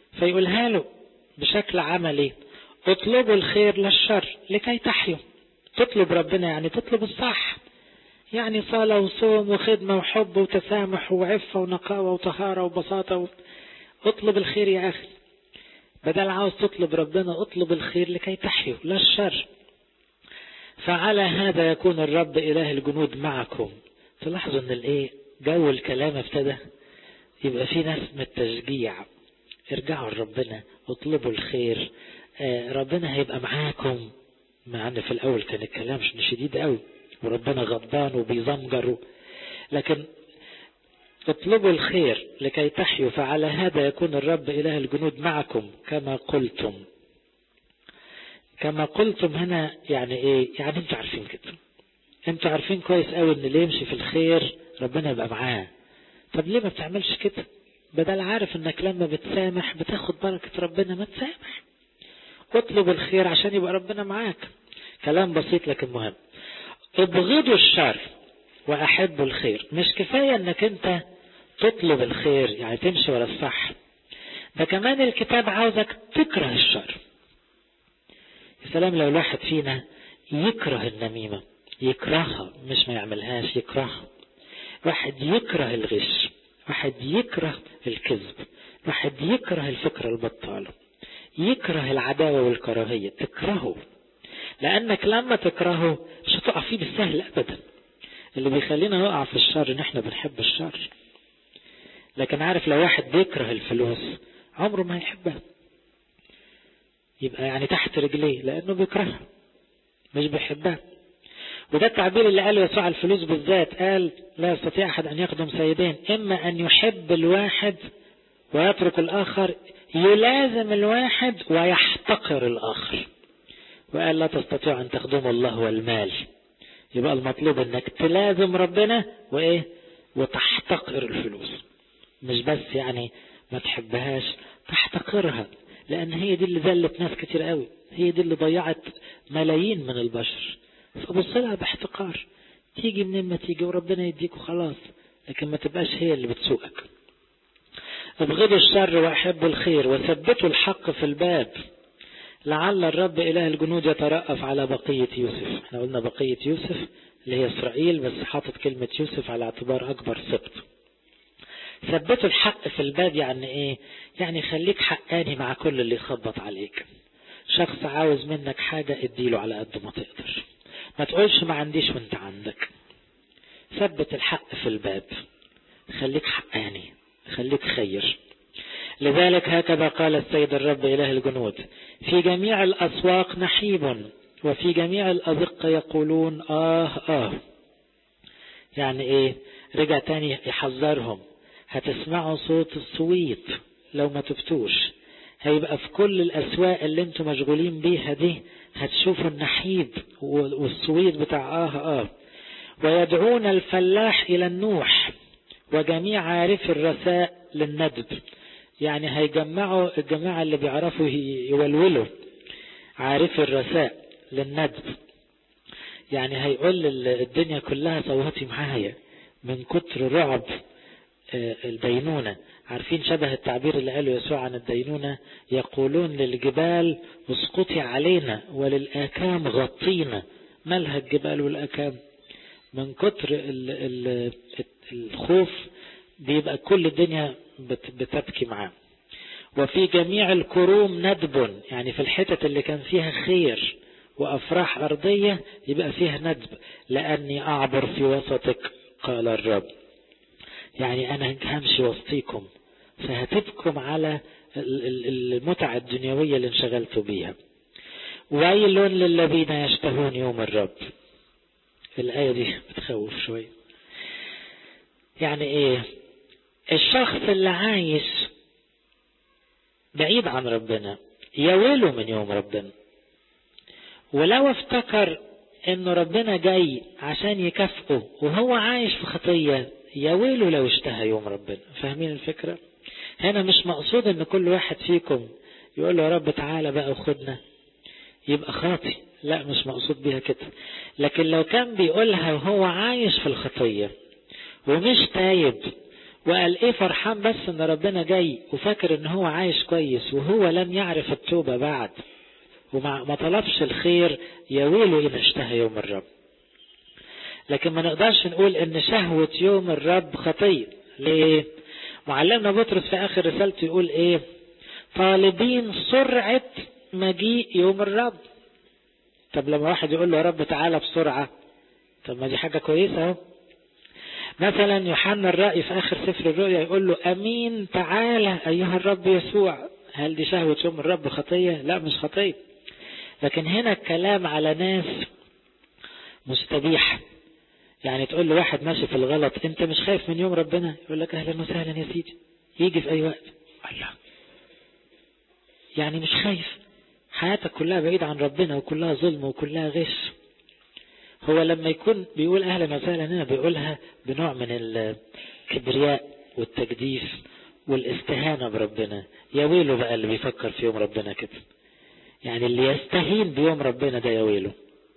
فيقولها له بشكل عملي اطلبوا الخير للشر لكي تحيوا تطلب ربنا يعني تطلب الصح يعني صلاة وصوم وخدمة وحب وتسامح وعفة ونقاوة وطهارة وبساطة و... اطلب الخير يا أخي بدل عاوز تطلب ربنا اطلب الخير لكي تحيوا لا الشر فعلى هذا يكون الرب إله الجنود معكم تلاحظوا ان الايه جو الكلام ابتدى يبقى في ناس من التشجيع ارجعوا لربنا اطلبوا الخير آه ربنا هيبقى معاكم مع ان في الاول كان الكلام شديد قوي وربنا غضبان وبيزمجر لكن اطلبوا الخير لكي تحيوا فعلى هذا يكون الرب إله الجنود معكم كما قلتم كما قلتم هنا يعني ايه يعني انتوا عارفين كده انتوا عارفين كويس قوي ان اللي يمشي في الخير ربنا يبقى معاه طب ليه ما بتعملش كده بدل عارف انك لما بتسامح بتاخد بركة ربنا ما تسامح اطلب الخير عشان يبقى ربنا معاك كلام بسيط لكن مهم ابغضوا الشر واحبوا الخير مش كفاية انك انت تطلب الخير يعني تمشي ورا الصح ده كمان الكتاب عاوزك تكره الشر يا سلام لو الواحد فينا يكره النميمة يكرهها مش ما يعملهاش يكرهها واحد يكره الغش واحد يكره الكذب واحد يكره الفكرة البطالة يكره العداوة والكراهية تكرهه لأنك لما تكرهه مش هتقع فيه بالسهل أبدا اللي بيخلينا نقع في الشر ان احنا بنحب الشر لكن عارف لو واحد بيكره الفلوس عمره ما يحبها يبقى يعني تحت رجليه لانه بيكرهها مش بيحبها وده التعبير اللي قاله يسوع الفلوس بالذات قال لا يستطيع احد ان يخدم سيدين اما ان يحب الواحد ويترك الاخر يلازم الواحد ويحتقر الاخر وقال لا تستطيع ان تخدم الله والمال يبقى المطلوب انك تلازم ربنا وايه وتحتقر الفلوس مش بس يعني ما تحبهاش تحتقرها لان هي دي اللي ذلت ناس كتير قوي هي دي اللي ضيعت ملايين من البشر فبص لها باحتقار تيجي منين ما تيجي وربنا يديك وخلاص لكن ما تبقاش هي اللي بتسوقك ابغضوا الشر واحبوا الخير وثبتوا الحق في الباب لعل الرب إله الجنود يترأف على بقية يوسف احنا قلنا بقية يوسف اللي هي إسرائيل بس حاطط كلمة يوسف على اعتبار أكبر سبت ثبتوا الحق في الباب يعني ايه يعني خليك حقاني مع كل اللي يخبط عليك شخص عاوز منك حاجة اديله على قد ما تقدر ما تقولش ما عنديش وانت عندك ثبت الحق في الباب خليك حقاني خليك خير لذلك هكذا قال السيد الرب إله الجنود في جميع الأسواق نحيب وفي جميع الأزقة يقولون آه آه يعني إيه رجع تاني يحذرهم هتسمعوا صوت الصويت لو ما تبتوش هيبقى في كل الأسواق اللي انتم مشغولين بيها دي هتشوفوا النحيب والصويت بتاع آه آه ويدعون الفلاح إلى النوح وجميع عارف الرساء للندب يعني هيجمعوا الجماعة اللي بيعرفوا يولولوا عارف الرساء للندب يعني هيقول الدنيا كلها صوتي معايا من كتر رعب الدينونة عارفين شبه التعبير اللي قاله يسوع عن الدينونة يقولون للجبال اسقطي علينا وللآكام غطينا مالها الجبال والآكام من كتر ال ال الخوف بيبقى كل الدنيا بتبكي معاه وفي جميع الكروم ندب يعني في الحتت اللي كان فيها خير وأفراح أرضية يبقى فيها ندب لأني أعبر في وسطك قال الرب يعني أنا همشي وسطيكم فهتبكم على المتعة الدنيوية اللي انشغلتوا بيها ويل للذين يشتهون يوم الرب الآية دي بتخوف شوية يعني ايه الشخص اللي عايش بعيد عن ربنا يويله من يوم ربنا ولو افتكر انه ربنا جاي عشان يكافئه وهو عايش في خطية يويله لو اشتهى يوم ربنا فاهمين الفكرة هنا مش مقصود ان كل واحد فيكم يقول له يا رب تعالى بقى وخدنا يبقى خاطي لا مش مقصود بيها كده لكن لو كان بيقولها وهو عايش في الخطية ومش تايب وقال ايه فرحان بس ان ربنا جاي وفاكر ان هو عايش كويس وهو لم يعرف التوبة بعد وما ما طلبش الخير يا ويله إن اشتهى يوم الرب لكن ما نقدرش نقول ان شهوة يوم الرب خطية ليه معلمنا بطرس في اخر رسالته يقول ايه طالبين سرعة مجيء يوم الرب طب لما واحد يقول له يا رب تعالى بسرعة طب ما دي حاجة كويسة اهو مثلا يوحنا الرأي في آخر سفر الرؤيا يقول له أمين تعالى أيها الرب يسوع هل دي شهوة يوم الرب خطية؟ لا مش خطية لكن هنا الكلام على ناس مستبيحة يعني تقول له واحد ماشي في الغلط انت مش خايف من يوم ربنا يقول لك اهلا وسهلا يا سيدي يجي في اي وقت الله يعني مش خايف حياتك كلها بعيد عن ربنا وكلها ظلم وكلها غش هو لما يكون بيقول اهلا وسهلا هنا بيقولها بنوع من الكبرياء والتجديف والاستهانة بربنا يا ويله بقى اللي بيفكر في يوم ربنا كده يعني اللي يستهين بيوم ربنا ده يا ويله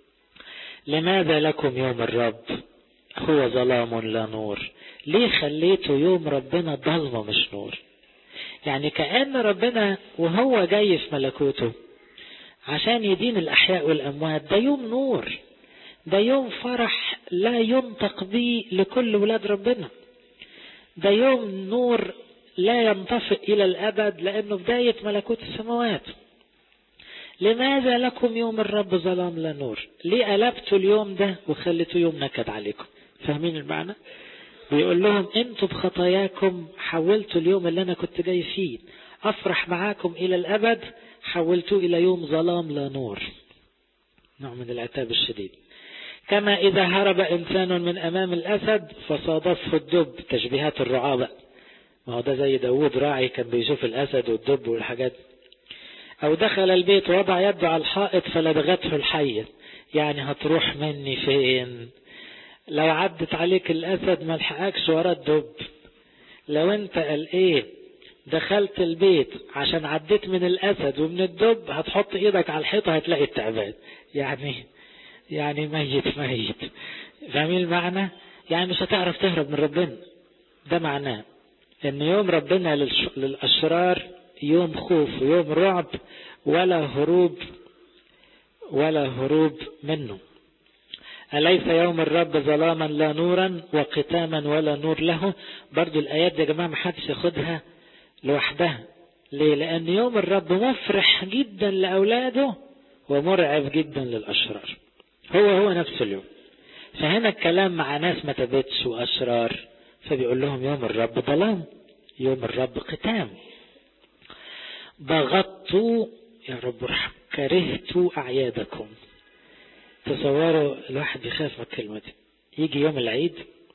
لماذا لكم يوم الرب هو ظلام لا نور ليه خليته يوم ربنا ضلمة مش نور يعني كأن ربنا وهو جاي في ملكوته عشان يدين الأحياء والأموات ده يوم نور ده يوم فرح لا ينطق به لكل ولاد ربنا ده يوم نور لا ينطفئ إلى الأبد لأنه بداية ملكوت السماوات لماذا لكم يوم الرب ظلام لا نور ليه قلبتوا اليوم ده وخليتوا يوم نكد عليكم فاهمين المعنى بيقول لهم انتوا بخطاياكم حولتوا اليوم اللي انا كنت جاي فيه افرح معاكم الى الابد حولتوه الى يوم ظلام لا نور نوع من العتاب الشديد كما اذا هرب انسان من امام الاسد فصادفه الدب تشبيهات الرعابة ما هو ده زي داوود راعي كان بيشوف الاسد والدب والحاجات او دخل البيت ووضع يده على الحائط فلدغته الحية يعني هتروح مني فين لو عدت عليك الاسد ما لحقكش ورا الدب لو انت قال ايه دخلت البيت عشان عديت من الاسد ومن الدب هتحط ايدك على الحيطه هتلاقي التعبان يعني يعني ميت ميت فاهمين المعنى يعني مش هتعرف تهرب من ربنا ده معناه ان يوم ربنا للاشرار يوم خوف ويوم رعب ولا هروب ولا هروب منه أليس يوم الرب ظلاما لا نورا وقتاما ولا نور له برضو الآيات دي يا جماعة محدش ياخدها لوحدها ليه لأن يوم الرب مفرح جدا لأولاده ومرعب جدا للأشرار هو هو نفس اليوم فهنا الكلام مع ناس ما تبتش وأشرار فبيقول لهم يوم الرب ظلام يوم الرب قتام ضغطت يا رب ارحم كرهت أعيادكم تصوروا الواحد يخاف من الكلمة دي يجي يوم العيد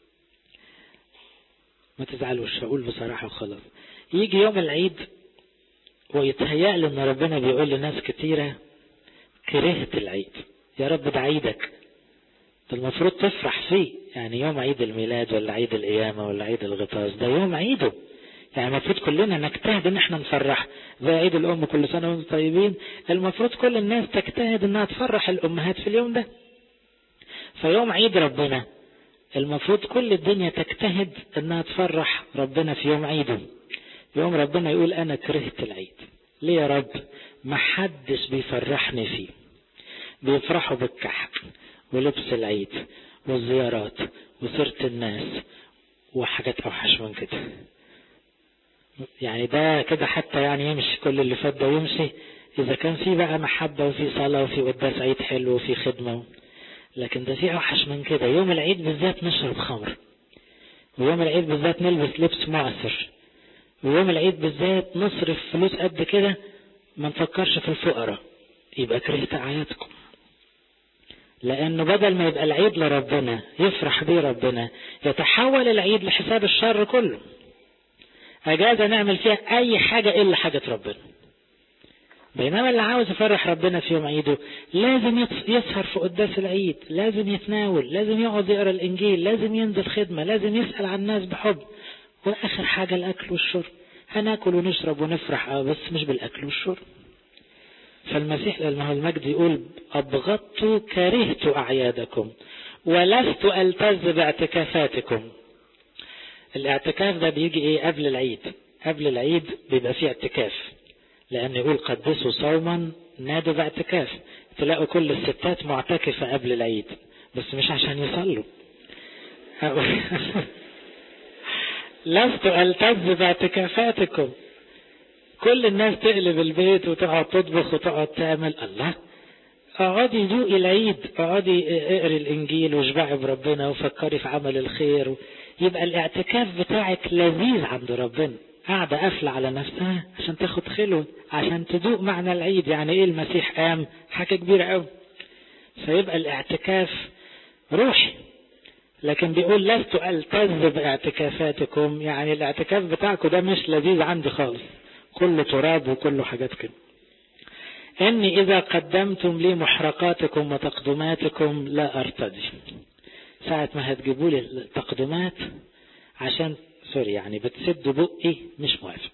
ما تزعلوش هقول بصراحة وخلاص يجي يوم العيد ويتهيأ له ان ربنا بيقول لناس كتيرة كرهت العيد يا رب ده عيدك ده المفروض تفرح فيه يعني يوم عيد الميلاد ولا عيد القيامة ولا عيد الغطاس ده يوم عيده يعني المفروض كلنا نجتهد ان احنا نفرح زي عيد الام كل سنه وانتم طيبين المفروض كل الناس تجتهد انها تفرح الامهات في اليوم ده فيوم عيد ربنا المفروض كل الدنيا تجتهد انها تفرح ربنا في يوم عيده يوم ربنا يقول انا كرهت العيد ليه يا رب ما حدش بيفرحني فيه بيفرحوا بالكحك ولبس العيد والزيارات وسيرة الناس وحاجات اوحش من كده يعني ده كده حتى يعني يمشي كل اللي فات ده يمشي إذا كان في بقى محبة وفي صلاة وفي قداس عيد حلو وفي خدمة لكن ده في أوحش من كده يوم العيد بالذات نشرب خمر ويوم العيد بالذات نلبس لبس معسر ويوم العيد بالذات نصرف فلوس قد كده ما نفكرش في الفقراء يبقى كرهت أعيادكم لأنه بدل ما يبقى العيد لربنا يفرح بيه ربنا يتحول العيد لحساب الشر كله أجازة نعمل فيها أي حاجة إلا حاجة ربنا بينما اللي عاوز يفرح ربنا في يوم عيده لازم يسهر في قداس العيد لازم يتناول لازم يقعد يقرا الإنجيل لازم ينزل خدمة لازم يسأل عن الناس بحب وآخر حاجة الأكل والشرب هناكل ونشرب ونفرح اه بس مش بالأكل والشرب فالمسيح لما المجد يقول أبغضت كرهت أعيادكم ولست ألتز باعتكافاتكم الاعتكاف ده بيجي ايه قبل العيد قبل العيد بيبقى فيه اعتكاف لأن يقول قدسوا صوما نادوا باعتكاف تلاقوا كل الستات معتكفة قبل العيد بس مش عشان يصلوا لست ألتز باعتكافاتكم كل الناس تقلب البيت وتقعد تطبخ وتقعد تعمل الله اقعدي ذوقي العيد اقعدي اقري الانجيل واشبعي بربنا وفكري في عمل الخير يبقى الاعتكاف بتاعك لذيذ عند ربنا قاعدة قافلة على نفسها عشان تاخد خلوة عشان تذوق معنى العيد يعني ايه المسيح قام حاجة كبيرة قوي فيبقى الاعتكاف روحي لكن بيقول لست التز باعتكافاتكم يعني الاعتكاف بتاعكم ده مش لذيذ عندي خالص كله تراب وكله حاجات كده إني إذا قدمتم لي محرقاتكم وتقدماتكم لا أرتدي ساعة ما هتجيبوا لي التقدمات عشان سوري يعني بتسدوا بقي مش موافق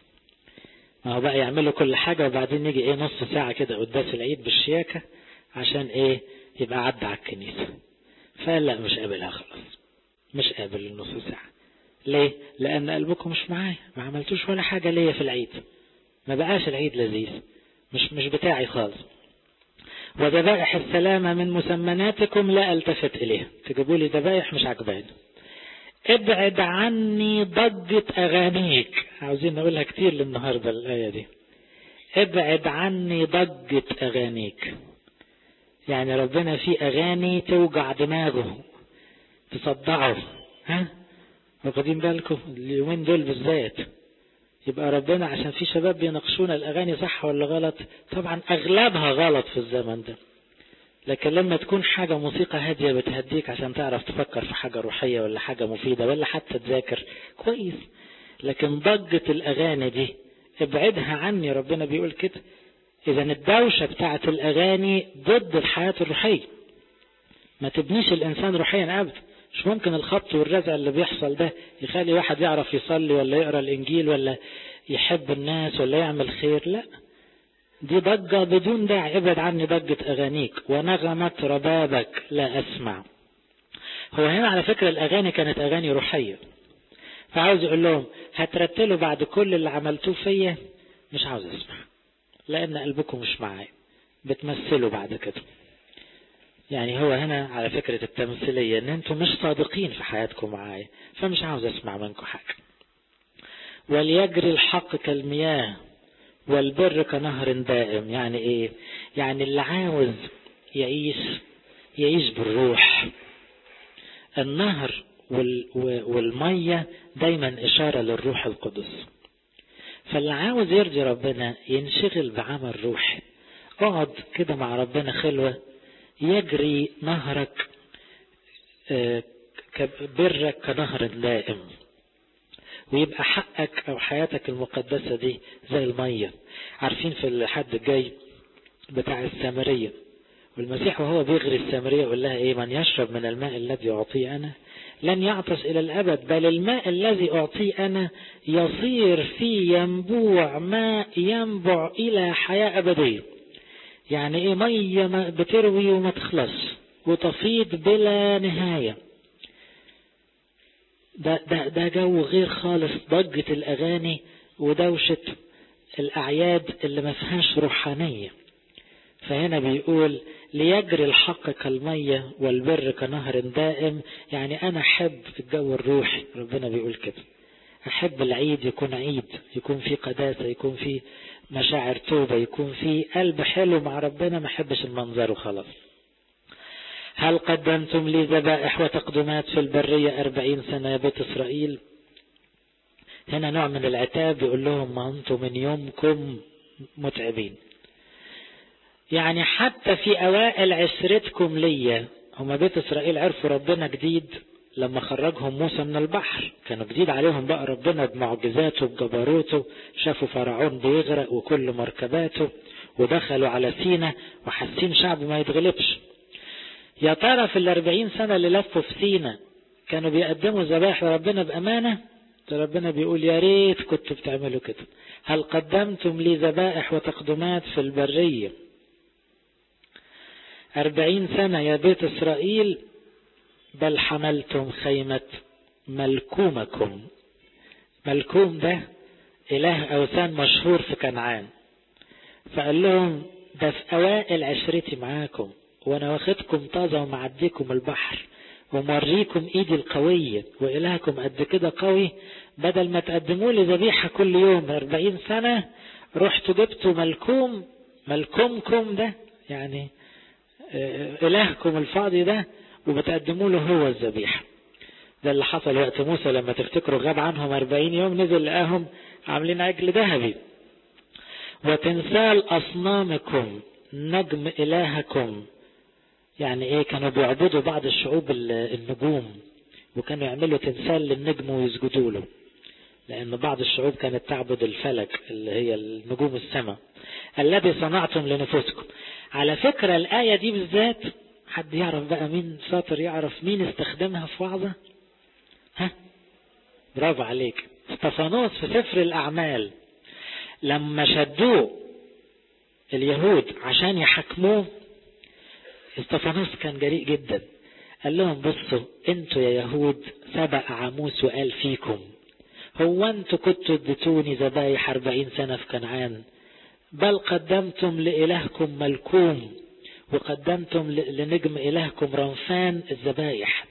ما هو بقى يعملوا كل حاجة وبعدين نيجي ايه نص ساعة كده قداس العيد بالشياكة عشان ايه يبقى عدى على الكنيسة فلا مش قابلها خلاص مش قابل النص ساعة ليه؟ لأن قلبكم مش معايا ما عملتوش ولا حاجة ليا في العيد ما بقاش العيد لذيذ مش مش بتاعي خالص وذبائح السلامة من مسمناتكم لا التفت إليها تجيبوا لي ذبائح مش عجباني ابعد عني ضجة أغانيك عاوزين نقولها كتير للنهاردة الآية دي ابعد عني ضجة أغانيك يعني ربنا في أغاني توجع دماغه تصدعه ها واخدين بالكم اليومين دول بالذات يبقى ربنا عشان في شباب بيناقشونا الأغاني صح ولا غلط طبعا أغلبها غلط في الزمن ده لكن لما تكون حاجة موسيقى هادية بتهديك عشان تعرف تفكر في حاجة روحية ولا حاجة مفيدة ولا حتى تذاكر كويس لكن ضجة الأغاني دي ابعدها عني ربنا بيقول كده إذا الدوشة بتاعت الأغاني ضد الحياة الروحية ما تبنيش الإنسان روحيا أبدا مش ممكن الخبط والرزع اللي بيحصل ده يخلي واحد يعرف يصلي ولا يقرا الانجيل ولا يحب الناس ولا يعمل خير لا دي ضجة بدون داعي ابعد عني ضجة اغانيك ونغمة ربابك لا اسمع هو هنا على فكرة الاغاني كانت اغاني روحية فعاوز يقول لهم هترتلوا بعد كل اللي عملتوه فيا مش عاوز اسمع لان قلبكم مش معايا بتمثلوا بعد كده يعني هو هنا على فكرة التمثيلية ان انتم مش صادقين في حياتكم معايا فمش عاوز اسمع منكم حاجة وليجري الحق كالمياه والبر كنهر دائم يعني ايه يعني اللي عاوز يعيش يعيش بالروح النهر والمية دايما اشارة للروح القدس فاللي عاوز يرضي ربنا ينشغل بعمل روحي اقعد كده مع ربنا خلوه يجري نهرك برك كنهر دائم ويبقى حقك او حياتك المقدسة دي زي المية عارفين في الحد الجاي بتاع السامرية والمسيح وهو بيغري السامرية يقول لها ايه من يشرب من الماء الذي اعطيه انا لن يعطش الى الابد بل الماء الذي اعطيه انا يصير في ينبوع ماء ينبع الى حياة ابدية يعني ايه مية بتروي وما تخلص وتفيض بلا نهاية ده, ده, ده جو غير خالص ضجة الأغاني ودوشة الأعياد اللي ما فيهاش روحانية فهنا بيقول ليجري الحق كالمية والبر كنهر دائم يعني أنا أحب الجو الروحي ربنا بيقول كده أحب العيد يكون عيد يكون فيه قداسة يكون فيه مشاعر توبة يكون في قلب حلو مع ربنا ما حبش المنظر وخلاص هل قدمتم لي ذبائح وتقدمات في البرية أربعين سنة يا بيت إسرائيل هنا نوع من العتاب يقول لهم ما أنتم من يومكم متعبين يعني حتى في أوائل عشرتكم ليا هما بيت إسرائيل عرفوا ربنا جديد لما خرجهم موسى من البحر كانوا جديد عليهم بقى ربنا بمعجزاته بجبروته شافوا فرعون بيغرق وكل مركباته ودخلوا على سينا وحاسين شعب ما يتغلبش يا ترى في الأربعين سنة اللي لفوا في سينا كانوا بيقدموا ذبائح لربنا بأمانة ربنا بيقول يا ريت كنتوا بتعملوا كده هل قدمتم لي ذبائح وتقدمات في البرية أربعين سنة يا بيت إسرائيل بل حملتم خيمة ملكومكم ملكوم ده إله أوثان مشهور في كنعان فقال لهم ده في أوائل عشرتي معاكم وأنا واخدكم طازة ومعديكم البحر وموريكم إيدي القوية وإلهكم قد كده قوي بدل ما تقدموا لي ذبيحة كل يوم أربعين سنة رحتوا جبتوا ملكوم ملكومكم ده يعني إلهكم الفاضي ده وبتقدموا له هو الذبيحة ده اللي حصل وقت موسى لما تفتكروا غاب عنهم أربعين يوم نزل لقاهم عاملين عجل ذهبي وتمثال أصنامكم نجم إلهكم يعني إيه كانوا بيعبدوا بعض الشعوب النجوم وكانوا يعملوا تمثال للنجم ويسجدوا له لأن بعض الشعوب كانت تعبد الفلك اللي هي النجوم السماء الذي صنعتم لنفسكم على فكرة الآية دي بالذات حد يعرف بقى مين شاطر يعرف مين استخدمها في وعظة ها برافو عليك استفانوس في سفر الأعمال لما شدوه اليهود عشان يحكموه استفانوس كان جريء جدا قال لهم بصوا انتوا يا يهود سبق عاموس وقال فيكم هو انتوا كنتوا اديتوني ذبايح أربعين سنة في كنعان بل قدمتم لإلهكم ملكوم وقدمتم لنجم إلهكم رنفان الذبايح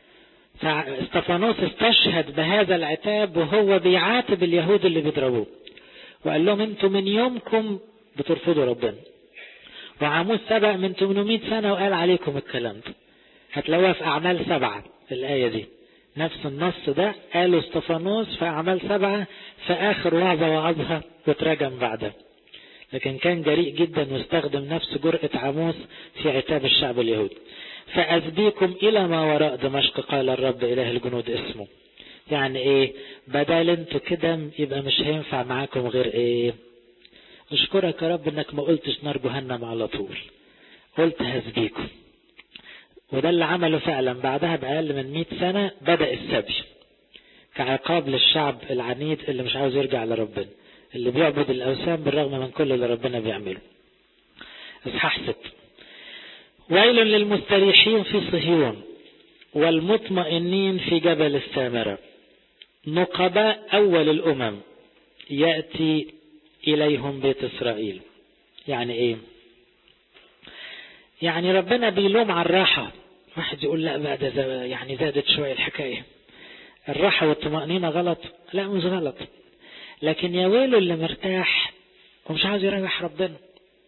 فاستفانوس استشهد بهذا العتاب وهو بيعاتب اليهود اللي بيضربوه وقال لهم انتوا من يومكم بترفضوا ربنا وعاموس سبق من 800 سنة وقال عليكم الكلام ده هتلاقوها في أعمال سبعة الآية دي نفس النص ده قاله استفانوس في أعمال سبعة في آخر وعظة وعظها وتراجم بعدها لكن كان جريء جدا واستخدم نفس جرأة عاموس في عتاب الشعب اليهودي فأسبيكم إلى ما وراء دمشق قال الرب إله الجنود اسمه يعني ايه بدل انتوا كده يبقى مش هينفع معاكم غير ايه اشكرك يا رب انك ما قلتش نار جهنم على طول قلت هسبيكم وده اللي عمله فعلا بعدها بأقل من 100 سنة بدأ السبي كعقاب للشعب العنيد اللي مش عاوز يرجع لربنا اللي بيعبد الأوثان بالرغم من كل اللي ربنا بيعمله اصحاح ست ويل للمستريحين في صهيون والمطمئنين في جبل السامرة نقباء أول الأمم يأتي إليهم بيت إسرائيل يعني إيه يعني ربنا بيلوم على الراحة واحد يقول لا بقى ده يعني زادت شوية الحكاية الراحة والطمأنينة غلط لا مش غلط لكن يا ويله اللي مرتاح ومش عاوز يريح ربنا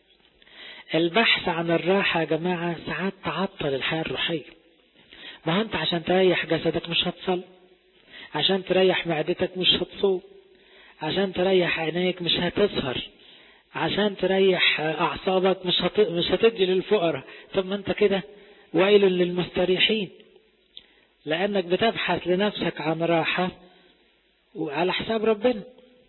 البحث عن الراحة يا جماعة ساعات تعطل الحياة الروحية ما هو انت عشان تريح جسدك مش هتصل عشان تريح معدتك مش هتصوم عشان تريح عينيك مش هتسهر عشان تريح اعصابك مش هت... مش هتدي للفقراء طب ما انت كده ويل للمستريحين لانك بتبحث لنفسك عن راحة وعلى حساب ربنا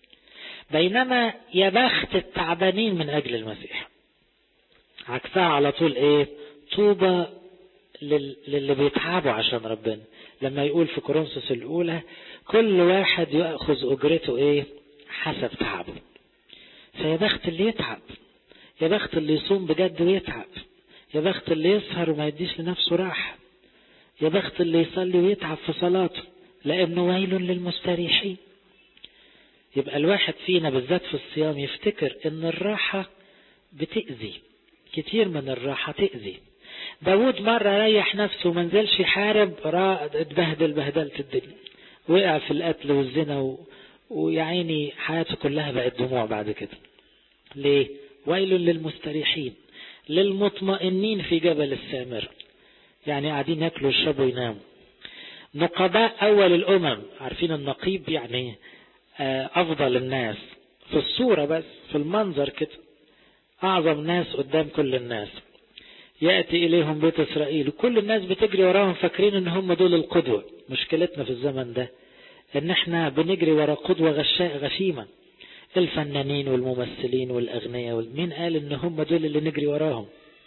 بينما يا بخت التعبانين من اجل المسيح عكسها على طول ايه طوبى للي بيتعبوا عشان ربنا لما يقول في كورنثوس الاولى كل واحد ياخذ اجرته ايه حسب تعبه فيا بخت اللي يتعب يا بخت اللي يصوم بجد ويتعب يا بخت اللي يسهر وما يديش لنفسه راحة يا بخت اللي يصلي ويتعب في صلاته لأنه ويل للمستريحين يبقى الواحد فينا بالذات في الصيام يفتكر ان الراحة بتأذي كتير من الراحة تأذي داود مرة ريح نفسه وما نزلش يحارب اتبهدل بهدلة الدنيا وقع في القتل والزنا و... ويعيني حياته كلها بقت دموع بعد كده ليه ويل للمستريحين للمطمئنين في جبل السامر يعني قاعدين ياكلوا ويشربوا ويناموا نقباء اول الامم عارفين النقيب يعني افضل الناس في الصورة بس في المنظر كده اعظم ناس قدام كل الناس يأتي إليهم بيت إسرائيل وكل الناس بتجري وراهم فاكرين إن هم دول القدوة مشكلتنا في الزمن ده إن إحنا بنجري ورا قدوة غشاء غشيمة الفنانين والممثلين والأغنياء مين قال إن هم دول اللي نجري وراهم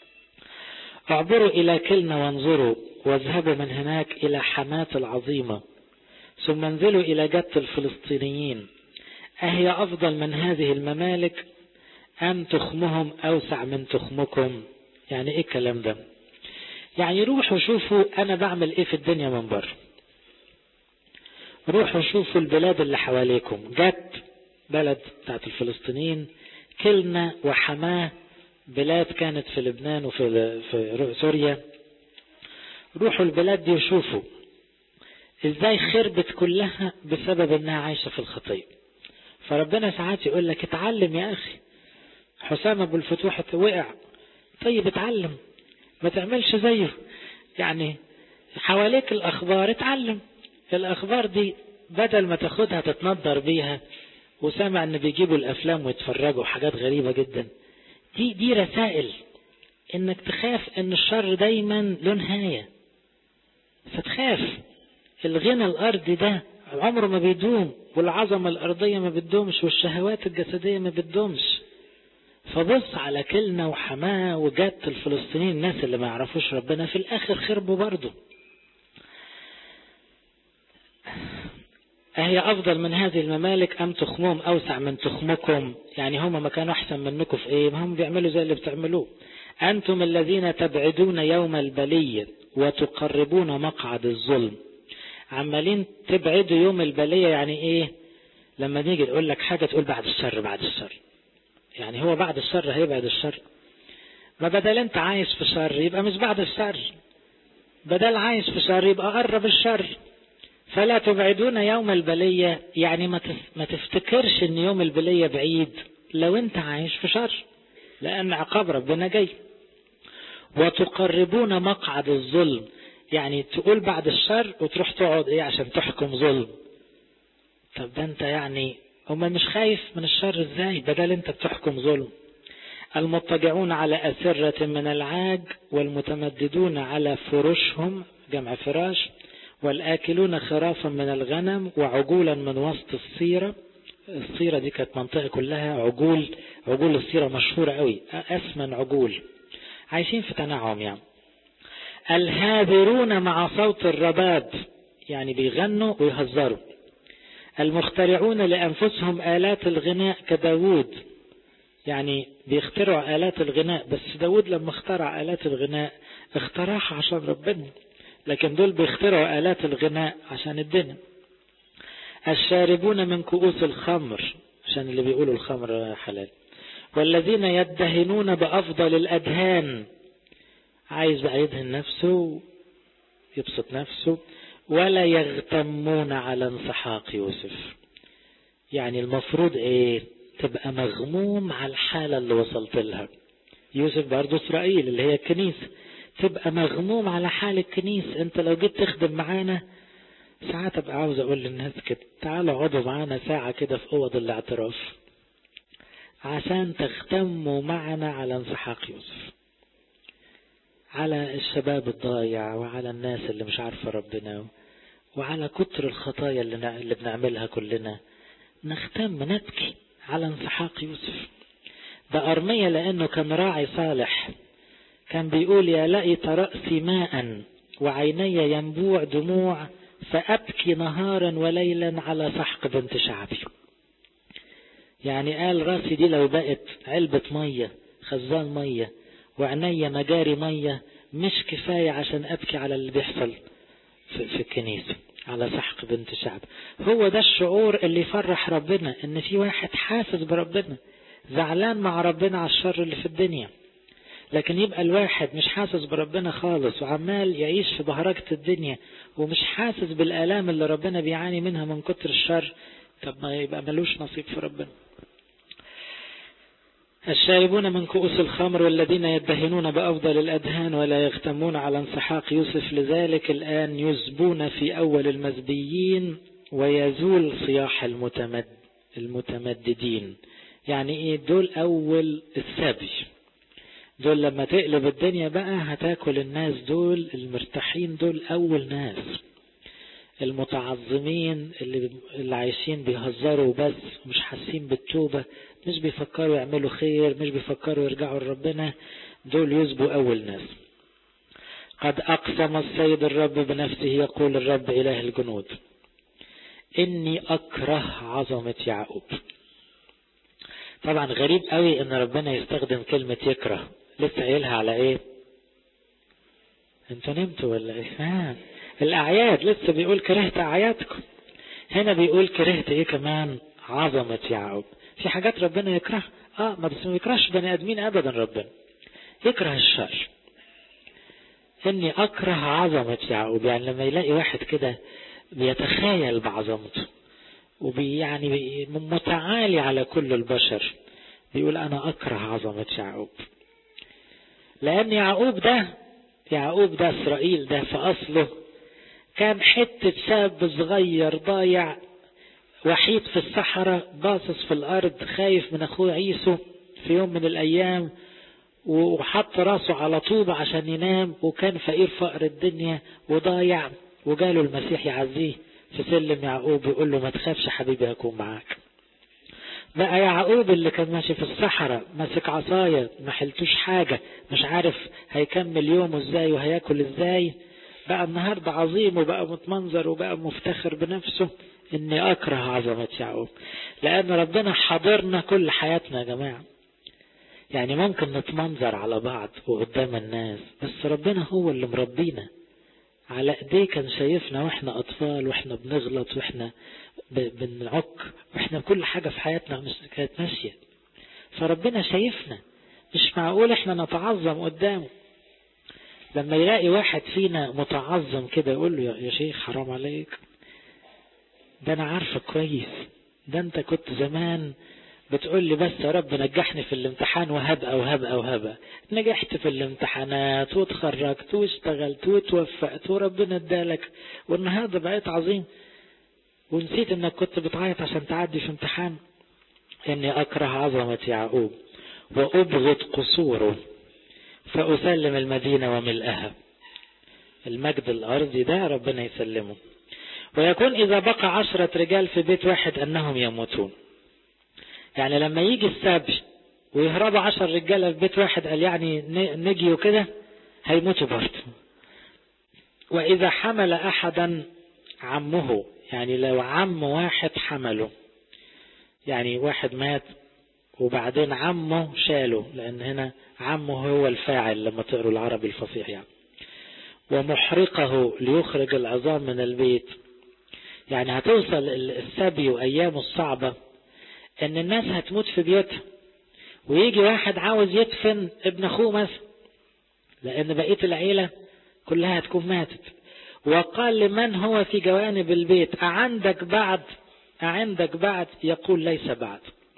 اعبروا إلى كلنا وانظروا واذهبوا من هناك إلى حماة العظيمة ثم انزلوا إلى جت الفلسطينيين أهي أفضل من هذه الممالك أم تخمهم أوسع من تخمكم يعني إيه الكلام ده يعني روحوا شوفوا أنا بعمل إيه في الدنيا من بره روحوا شوفوا البلاد اللي حواليكم جت بلد بتاعت الفلسطينيين كلنا وحماه بلاد كانت في لبنان وفي في سوريا روحوا البلاد دي وشوفوا ازاي خربت كلها بسبب انها عايشة في الخطية فربنا ساعات يقول لك اتعلم يا اخي حسام ابو الفتوح وقع طيب اتعلم ما تعملش زيه يعني حواليك الاخبار اتعلم الاخبار دي بدل ما تاخدها تتنظر بيها وسامع ان بيجيبوا الافلام ويتفرجوا حاجات غريبة جدا دي دي رسائل انك تخاف ان الشر دايما له نهاية فتخاف الغنى الارضي ده عمره ما بيدوم والعظمة الارضية ما بتدومش والشهوات الجسدية ما بتدومش فبص على كلنا وحماه وجات الفلسطينيين الناس اللي ما يعرفوش ربنا في الاخر خربوا برضه أهي أفضل من هذه الممالك أم تخمهم أوسع من تخمكم يعني هم ما كانوا أحسن منكم في إيه ما هم بيعملوا زي اللي بتعملوه أنتم الذين تبعدون يوم البلية وتقربون مقعد الظلم عمالين تبعدوا يوم البلية يعني إيه لما نيجي نقول لك حاجة تقول بعد الشر بعد الشر يعني هو بعد الشر هيبعد الشر ما بدل انت عايش في شر يبقى مش بعد الشر بدل عايش في شر يبقى قرب الشر فلا تبعدون يوم البلية يعني ما تفتكرش ان يوم البلية بعيد لو انت عايش في شر لان عقاب ربنا جاي وتقربون مقعد الظلم يعني تقول بعد الشر وتروح تقعد ايه عشان تحكم ظلم طب ده انت يعني هما مش خايف من الشر ازاي بدل انت بتحكم ظلم المضطجعون على أسرة من العاج والمتمددون على فرشهم جمع فراش والآكلون خرافا من الغنم وعجولا من وسط الصيرة الصيرة دي كانت منطقة كلها عجول عجول الصيرة مشهورة قوي أسمن عجول عايشين في تنعم يعني الهابرون مع صوت الرباب يعني بيغنوا ويهزروا المخترعون لأنفسهم آلات الغناء كداود يعني بيخترعوا آلات الغناء بس داود لما اخترع آلات الغناء اخترعها عشان ربنا لكن دول بيخترعوا آلات الغناء عشان الدنيا الشاربون من كؤوس الخمر عشان اللي بيقولوا الخمر حلال والذين يدهنون بأفضل الأدهان عايز بقى يدهن نفسه يبسط نفسه ولا يغتمون على انسحاق يوسف يعني المفروض ايه تبقى مغموم على الحالة اللي وصلت لها يوسف برضه اسرائيل اللي هي الكنيسة تبقى مغموم على حال الكنيسة انت لو جيت تخدم معانا ساعات ابقى عاوز اقول للناس كده تعالوا اقعدوا معانا ساعة كده في اوض الاعتراف عشان تختموا معنا على انسحاق يوسف على الشباب الضايع وعلى الناس اللي مش عارفة ربنا وعلى كتر الخطايا اللي, اللي بنعملها كلنا نختم نبكي على انسحاق يوسف ده أرمية لأنه كان راعي صالح كان بيقول يا لقيت رأسي ماء وعيني ينبوع دموع فأبكي نهارا وليلا على سحق بنت شعبي يعني قال راسي دي لو بقت علبة مية خزان مية وعيني مجاري مية مش كفاية عشان أبكي على اللي بيحصل في, في الكنيسة على سحق بنت شعب هو ده الشعور اللي يفرح ربنا ان في واحد حاسس بربنا زعلان مع ربنا على الشر اللي في الدنيا لكن يبقى الواحد مش حاسس بربنا خالص وعمال يعيش في بهرجة الدنيا ومش حاسس بالآلام اللي ربنا بيعاني منها من كتر الشر طب ما يبقى ملوش نصيب في ربنا الشاربون من كؤوس الخمر والذين يدهنون بأفضل الأدهان ولا يختمون على انسحاق يوسف لذلك الآن يزبون في أول المزبيين ويزول صياح المتمد المتمددين يعني ايه دول أول السبي دول لما تقلب الدنيا بقى هتاكل الناس دول المرتاحين دول أول ناس المتعظمين اللي, اللي عايشين بيهزروا بس ومش حاسين بالتوبة مش بيفكروا يعملوا خير مش بيفكروا يرجعوا لربنا دول يسبوا أول ناس قد أقسم السيد الرب بنفسه يقول الرب إله الجنود إني أكره عظمة يعقوب طبعا غريب قوي ان ربنا يستخدم كلمة يكره لسه قايلها على ايه انتوا نمتوا ولا ايه آه. الاعياد لسه بيقول كرهت اعيادكم هنا بيقول كرهت ايه كمان عظمة يعقوب في حاجات ربنا يكرهها اه ما بس ما بيكرهش بني ادمين ابدا ربنا يكره الشر اني اكره عظمة يعقوب يعني لما يلاقي واحد كده بيتخيل بعظمته وبي يعني متعالي على كل البشر بيقول انا اكره عظمة يعقوب لان يعقوب ده يعقوب ده اسرائيل ده في اصله كان حتة شاب صغير ضايع وحيد في الصحراء باصص في الارض خايف من اخوه عيسو في يوم من الايام وحط راسه على طوبة عشان ينام وكان فقير فقر الدنيا وضايع وجاله المسيح يعزيه في سلم يعقوب يقول له ما تخافش حبيبي اكون معاك بقى يعقوب اللي كان ماشي في الصحراء ماسك عصاية ما حلتوش حاجة مش عارف هيكمل يومه ازاي وهياكل ازاي بقى النهاردة عظيم وبقى متمنظر وبقى مفتخر بنفسه اني اكره عظمة يعقوب لان ربنا حاضرنا كل حياتنا يا جماعة يعني ممكن نتمنظر على بعض وقدام الناس بس ربنا هو اللي مربينا على ايديه كان شايفنا واحنا اطفال واحنا بنغلط واحنا بنعك واحنا كل حاجة في حياتنا مش كانت ماشية فربنا شايفنا مش معقول احنا نتعظم قدامه لما يلاقي واحد فينا متعظم كده يقول له يا شيخ حرام عليك ده انا عارفك كويس ده انت كنت زمان بتقول لي بس يا رب نجحني في الامتحان وهبقى وهبقى وهبقى نجحت في الامتحانات وتخرجت واشتغلت وتوفقت وربنا ادالك والنهارده بقيت عظيم ونسيت انك كنت بتعيط عشان تعدي في امتحان اني اكره عظمة يعقوب وابغض قصوره فاسلم المدينة وملئها المجد الارضي ده ربنا يسلمه ويكون اذا بقى عشرة رجال في بيت واحد انهم يموتون يعني لما يجي السبي ويهربوا عشر رجالة في بيت واحد قال يعني نجي وكده هيموتوا برضه وإذا حمل أحدا عمه يعني لو عم واحد حمله يعني واحد مات وبعدين عمه شاله لأن هنا عمه هو الفاعل لما تقروا العربي الفصيح يعني ومحرقه ليخرج العظام من البيت يعني هتوصل السبي وأيامه الصعبة ان الناس هتموت في بيوتها ويجي واحد عاوز يدفن ابن اخوه مثلا لان بقيه العيله كلها هتكون ماتت وقال لمن هو في جوانب البيت أعندك بعد أعندك بعد يقول ليس بعد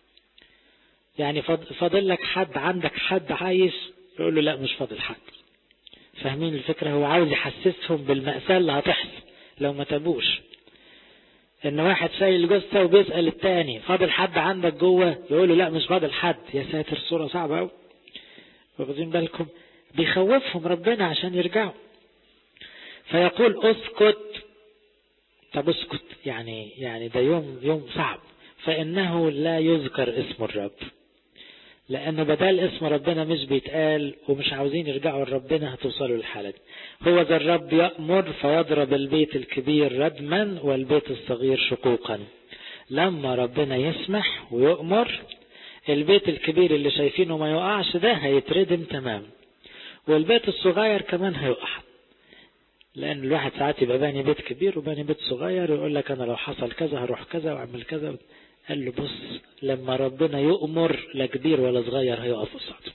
يعني فاضل لك حد عندك حد عايش يقول له لا مش فاضل حد فاهمين الفكرة هو عاوز يحسسهم بالمأساة اللي هتحصل لو ما تابوش ان واحد شايل جثه وبيسال التاني فاضل حد عندك جوه يقول له لا مش فاضل حد يا ساتر صوره صعبه قوي واخدين بالكم بيخوفهم ربنا عشان يرجعوا فيقول اسكت طب اسكت يعني يعني ده يوم يوم صعب فانه لا يذكر اسم الرب لأن بدل اسم ربنا مش بيتقال ومش عاوزين يرجعوا لربنا هتوصلوا للحالة دي هو ذا الرب يأمر فيضرب البيت الكبير ردما والبيت الصغير شقوقا لما ربنا يسمح ويؤمر البيت الكبير اللي شايفينه ما يقعش ده هيتردم تمام والبيت الصغير كمان هيقع لأن الواحد ساعات يبقى باني بيت كبير وباني بيت صغير ويقول لك أنا لو حصل كذا هروح كذا وأعمل كذا قال له بص لما ربنا يؤمر لا كبير ولا صغير هيقف قصاده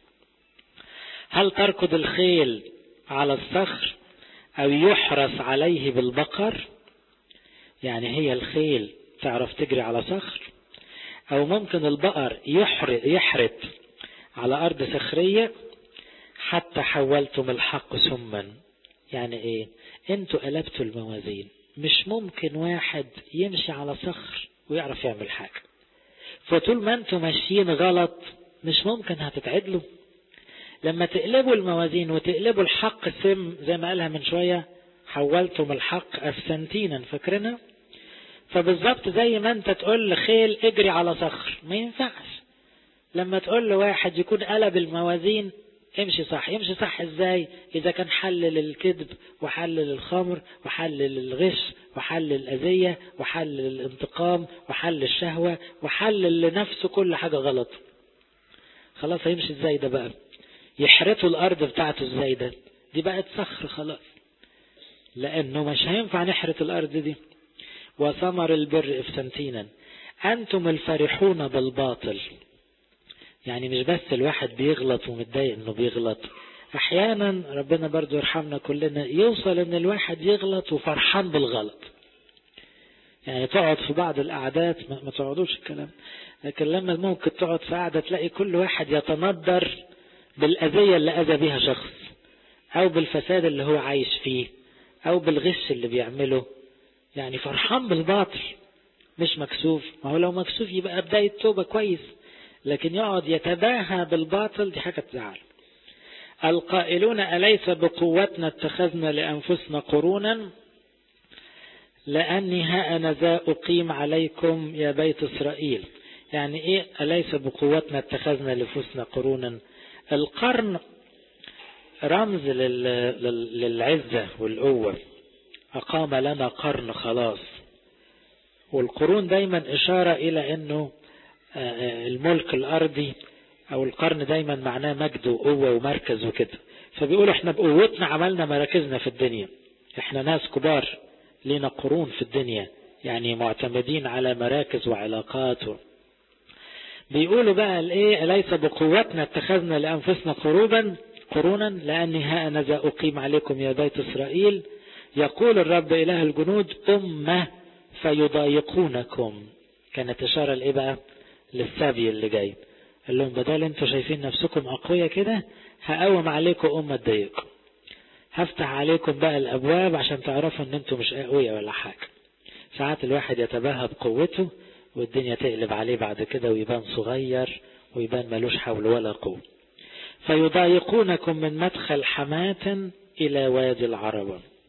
هل تركض الخيل على الصخر أو يحرس عليه بالبقر يعني هي الخيل تعرف تجري على صخر أو ممكن البقر يحرت على أرض صخرية حتى حولتم الحق سما يعني ايه انتوا قلبتوا الموازين مش ممكن واحد يمشي على صخر ويعرف يعمل حاجة فطول ما انتوا ماشيين غلط مش ممكن هتتعدلوا لما تقلبوا الموازين وتقلبوا الحق سم زي ما قالها من شوية حولتم الحق أفسنتينا فاكرينها فبالظبط زي ما انت تقول لخيل اجري على صخر ما ينفعش لما تقول لواحد يكون قلب الموازين امشي صح يمشي صح ازاي اذا كان حلل الكذب وحلل الخمر وحلل الغش وحلل الاذية وحلل الانتقام وحلل الشهوة وحلل لنفسه كل حاجة غلط خلاص هيمشي ازاي ده بقى يحرثوا الارض بتاعته ازاي ده دي بقت صخر خلاص لانه مش هينفع نحرث الارض دي وثمر البر افسنتينا انتم الفرحون بالباطل يعني مش بس الواحد بيغلط ومتضايق انه بيغلط احيانا ربنا برضو يرحمنا كلنا يوصل ان الواحد يغلط وفرحان بالغلط يعني تقعد في بعض القعدات ما تقعدوش الكلام لكن لما ممكن تقعد في قعدة تلاقي كل واحد يتندر بالأذية اللي أذى بيها شخص أو بالفساد اللي هو عايش فيه أو بالغش اللي بيعمله يعني فرحان بالباطل مش مكسوف ما هو لو مكسوف يبقى بداية توبة كويس لكن يقعد يتباهى بالباطل دي حاجة تزعل القائلون أليس بقوتنا اتخذنا لأنفسنا قرونا لأني ها أنا ذا أقيم عليكم يا بيت إسرائيل يعني إيه أليس بقوتنا اتخذنا لأنفسنا قرونا القرن رمز للعزة والقوة أقام لنا قرن خلاص والقرون دايما إشارة إلى أنه الملك الأرضي أو القرن دايما معناه مجد وقوة ومركز وكده فبيقول احنا بقوتنا عملنا مراكزنا في الدنيا احنا ناس كبار لنا قرون في الدنيا يعني معتمدين على مراكز وعلاقات و... بيقولوا بقى الايه ليس بقوتنا اتخذنا لانفسنا قروبا قرونا لاني ها انا ذا اقيم عليكم يا بيت اسرائيل يقول الرب اله الجنود امه فيضايقونكم كانت اشاره لايه بقى للسبي اللي جاي قال لهم بدل انتوا شايفين نفسكم اقوياء كده هقوم عليكم امه تضايقكم هفتح عليكم بقى الابواب عشان تعرفوا ان انتوا مش اقوياء ولا حاجه ساعات الواحد يتباهى بقوته والدنيا تقلب عليه بعد كده ويبان صغير ويبان ملوش حول ولا قوه فيضايقونكم من مدخل حماة إلى وادي العربة